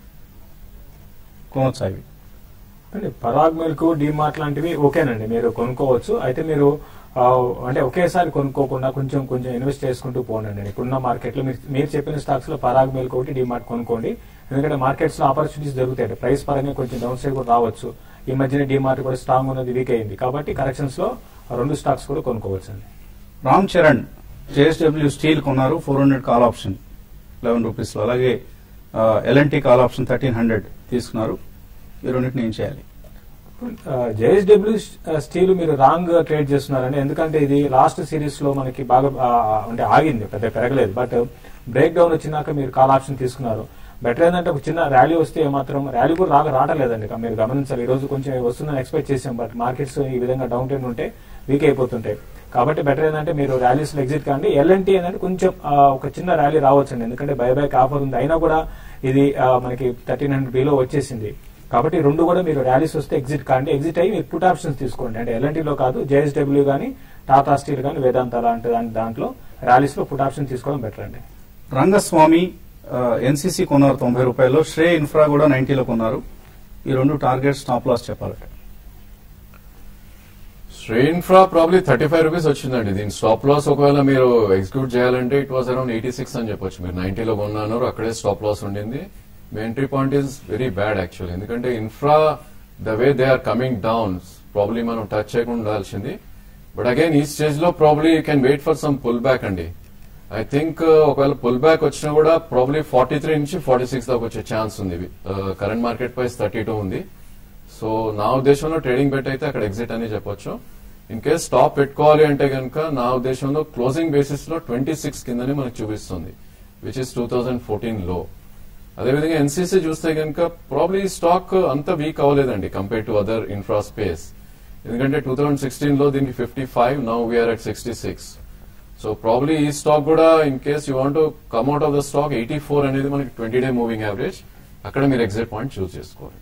కొనొచ్చా ఇవి అంటే పరాగ్ మిల్క్ డిమార్ట్ లాంటివి ఓకేనండి మీరు కొనుక్కోవచ్చు అయితే మీరు ఆ, అంటే ఒకేసారి కొనుక్కోకుండా కొంచెం కొంచెం ఇన్వెస్ట్ చేసుకుంటూ పోండి ఇప్పుడున్న మార్కెట్ లో మీరు మీరు చెప్పిన స్టాక్స్ లో పరాగ్ మిల్క్ ఒకటి డిమార్ట్ కొనుక్కోండి ఎందుకంటే మార్కెట్స్ లో ఆపర్చునిటీస్ దొరుకుతాయి ప్రైస్ పరంగా కొంచెం డౌన్ సైడ్ కూడా రావచ్చు ఈ మధ్యన డిమార్ట్ కూడా స్ట్రాంగ్ ఉన్నది వీక్ అయింది కాబట్టి కరెక్షన్స్ లో ఆ రెండు స్టాక్స్ కూడా కొనుక్కోవచ్చు అండి రామ్ చరణ్ జేఎస్డబ్ల్యూ స్టీల్ కొన్నారు four hundred call option eleven rupees లో అలాగే LNT call option thirteen hundred తీసుకున్నారు ఈ రెండింటిని ఏం చేయాలి జేఎస్డబ్ల్యూ స్టీల్ మీరు రాంగ్ ట్రేడ్ చేస్తున్నారండి ఎందుకంటే ఇది లాస్ట్ సిరీస్ లో మనకి బాగా ఆ, అంటే ఆగింది పెద్ద పెరగలేదు బట్ బ్రేక్ డౌన్ వచ్చినాక మీరు కాల్ ఆప్షన్ తీసుకున్నారు బెటర్ ఏంటంటే ఒక చిన్న ర్యాలీ వస్తే మాత్రం ర్యాలీ కూడా రాగా రావట్లేదండి ఇక మీరు గమనించాలి ఈ రోజు కొంచెం వస్తుందని ఎక్స్పెక్ట్ చేసాం బట్ మార్కెట్స్ ఈ విధంగా డౌన్ ట్రెండ్ ఉంటే వీక్ అయిపోతుంటాయి కాబట్టి బెటర్ ఏంటంటే మీరు ర్యాలీస్ లో ఎగ్జిట్ కాండి ఎల్ఎన్టీ ఏంటంటే కొంచెం ఆ, ఒక చిన్న ర్యాలీ రావచ్చండి ఎందుకంటే బైబ్యాక్ ఆఫర్ ఉంది అయినా కూడా ఇది ఆ, మనకి థర్టీన్ హండ్రెడ్ బిలో వచ్చేసింది కాబట్టి రెండు కూడా మీరు ర్యాలీస్ వస్తే ఎగ్జిట్ కాండి ఎగ్జిట్ అయ్యి మీరు పుట్ ఆప్షన్స్ తీసుకోండి అంటే ఎల్ఎన్టీలో కాదు జేఎస్డబ్ల్యూ కానీ టాటా స్టీల్ కానీ వేదాంత లాంటి దాని దాంట్లో ర్యాలీస్ లో పుట్ ఆప్షన్ తీసుకోవడం బెటర్ అండి రంగస్వామి ఎన్సీసీ కొన్నారు తొంభై రూపాయలు శ్రే ఇన్ఫ్రా కూడా నైన్టీలో కొన్నారు ఈ రెండు టార్గెట్ స్టాప్ లాస్ చెప్పాలంటే Shree infra probably thirty five rupees వచ్చిందండి దీని స్టాప్ లాస్ ఒకవేళ మీరు ఎగ్జిక్యూట్ చేయాలంటే it was around eighty six అని చెప్పొచ్చు మీరు నైన్టీలో కొన్నారు అక్కడే స్టాప్ లాస్ ఉండింది మీ entry point is very bad actually ఎందుకంటే infra the way they are coming down probably మనం టచ్ చేయకుండా ఉండాల్సింది బట్ అగైన్ ఈ స్టేజ్ లో probably you can wait for some pull back అండి ఐ థింక్ ఒకవేళ పుల్ బ్యాక్ వచ్చినా కూడా ప్రాబ్లీ ఫార్టీ త్రీ నుంచి ఫార్టీ సిక్స్ దాకా వచ్చే ఛాన్స్ ఉంది current market price thirty two ఉంది సో నా ఉద్దేశంలో ట్రేడింగ్ బెట్ అయితే అక్కడ ఎగ్జిట్ అని చెప్పొచ్చు ఇన్ కేస్ స్టాప్ పెట్టుకోవాలి అంటే కనుక నా ఉద్దేశంలో క్లోజింగ్ బేసిస్ లో ట్వంటీ సిక్స్ కిందని మనకు చూపిస్తుంది which is two thousand fourteen లో అదేవిధంగా ఎన్సీసీ చూస్తే కనుక ప్రాబ్లీ స్టాక్ అంత వీక్ అవ్వలేదండి compare to other infra space ఎందుకంటే టూ థౌజండ్ సిక్స్టీన్ లో దీనికి fifty five now we are at sixty six so probably ఈ స్టాక్ కూడా in case you want come out of the stock eighty four అనేది మనకి twenty day moving average అక్కడ మీరు exit point choose చేసుకోవాలి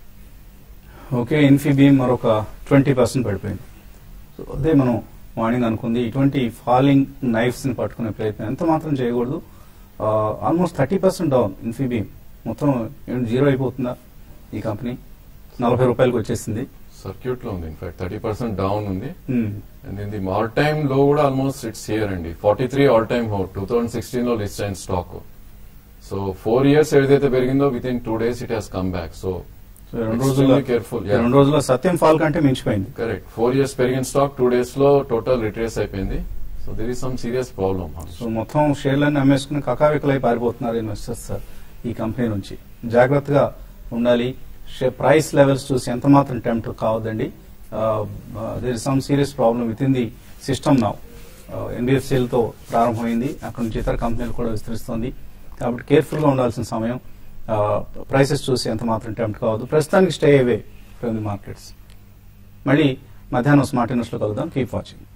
okay Infibeam మరొక ట్వంటీ పర్సెంట్ పడిపోయింది so అదే మనం మార్నింగ్ అనుకుంది ఇటువంటి ఫాలింగ్ నైఫ్స్ ని పట్టుకునే ప్రయత్నం ఎంత మాత్రం చేయకూడదు almost thirty percent down Infibeam మొత్తం ఏంటి జీరో అయిపోతుందా ఈ కంపెనీ నలభై రూపాయలకు వచ్చేసింది సర్క్యూట్ లో ఉంది ఇన్ఫాక్ట్ థర్టీ పర్సెంట్ డౌన్ ఉంది Hmm. అండ్ ఇది ఆల్ టైమ్ లో కూడా ఆల్మోస్ట్ ఇట్స్ ఇయర్ అండి ఫార్టీ త్రీ ఆల్ టైమ్ హో టూ థౌసండ్ సిక్స్టీన్ లో లిస్ట్ అయిన స్టాక్ సో ఫోర్ ఇయర్స్ ఏదైతే పెరిగిందో within two days it has come back so so ఈ రెండు రోజుల్లో Extremely careful, ఈ yeah. రెండు రోజుల్లో సత్యం ఫాల్ కంటే మించిపోయింది కరెక్ట్ ఫోర్ ఇయర్స్ పెరిగిన స్టాక్ టూ డేస్ లో టోటల్ రిట్రేస్ అయిపోయింది so there is some serious problem so మొత్తం షేర్లన్నీ అమ్మేసుకుని కకావికలై పారిపోతున్నారు ఇన్వెస్టర్స్ ఈ కంపెనీ నుంచి జాగ్రత్తగా ఉండాలి షే- ప్రైస్ లెవెల్స్ చూసి ఎంత మాత్రం టెంప్ట్ కావద్దండి there is some serious problem within the system now ఎన్బిఎఫ్సిఎల్తో ప్రారంభమైంది అక్కడ నుంచి ఇతర కంపెనీలు కూడా విస్తరిస్తుంది కాబట్టి కేర్ఫుల్ గా ఉండాల్సిన సమయం ప్రైసెస్ చూసి ఎంత మాత్రం టెంప్ట్ కావద్దు ప్రస్తుతానికి stay away from the markets మళ్ళీ మధ్యాహ్నం స్మార్ట్ న్యూస్ లో కలుద్దాం కీప్ వాచింగ్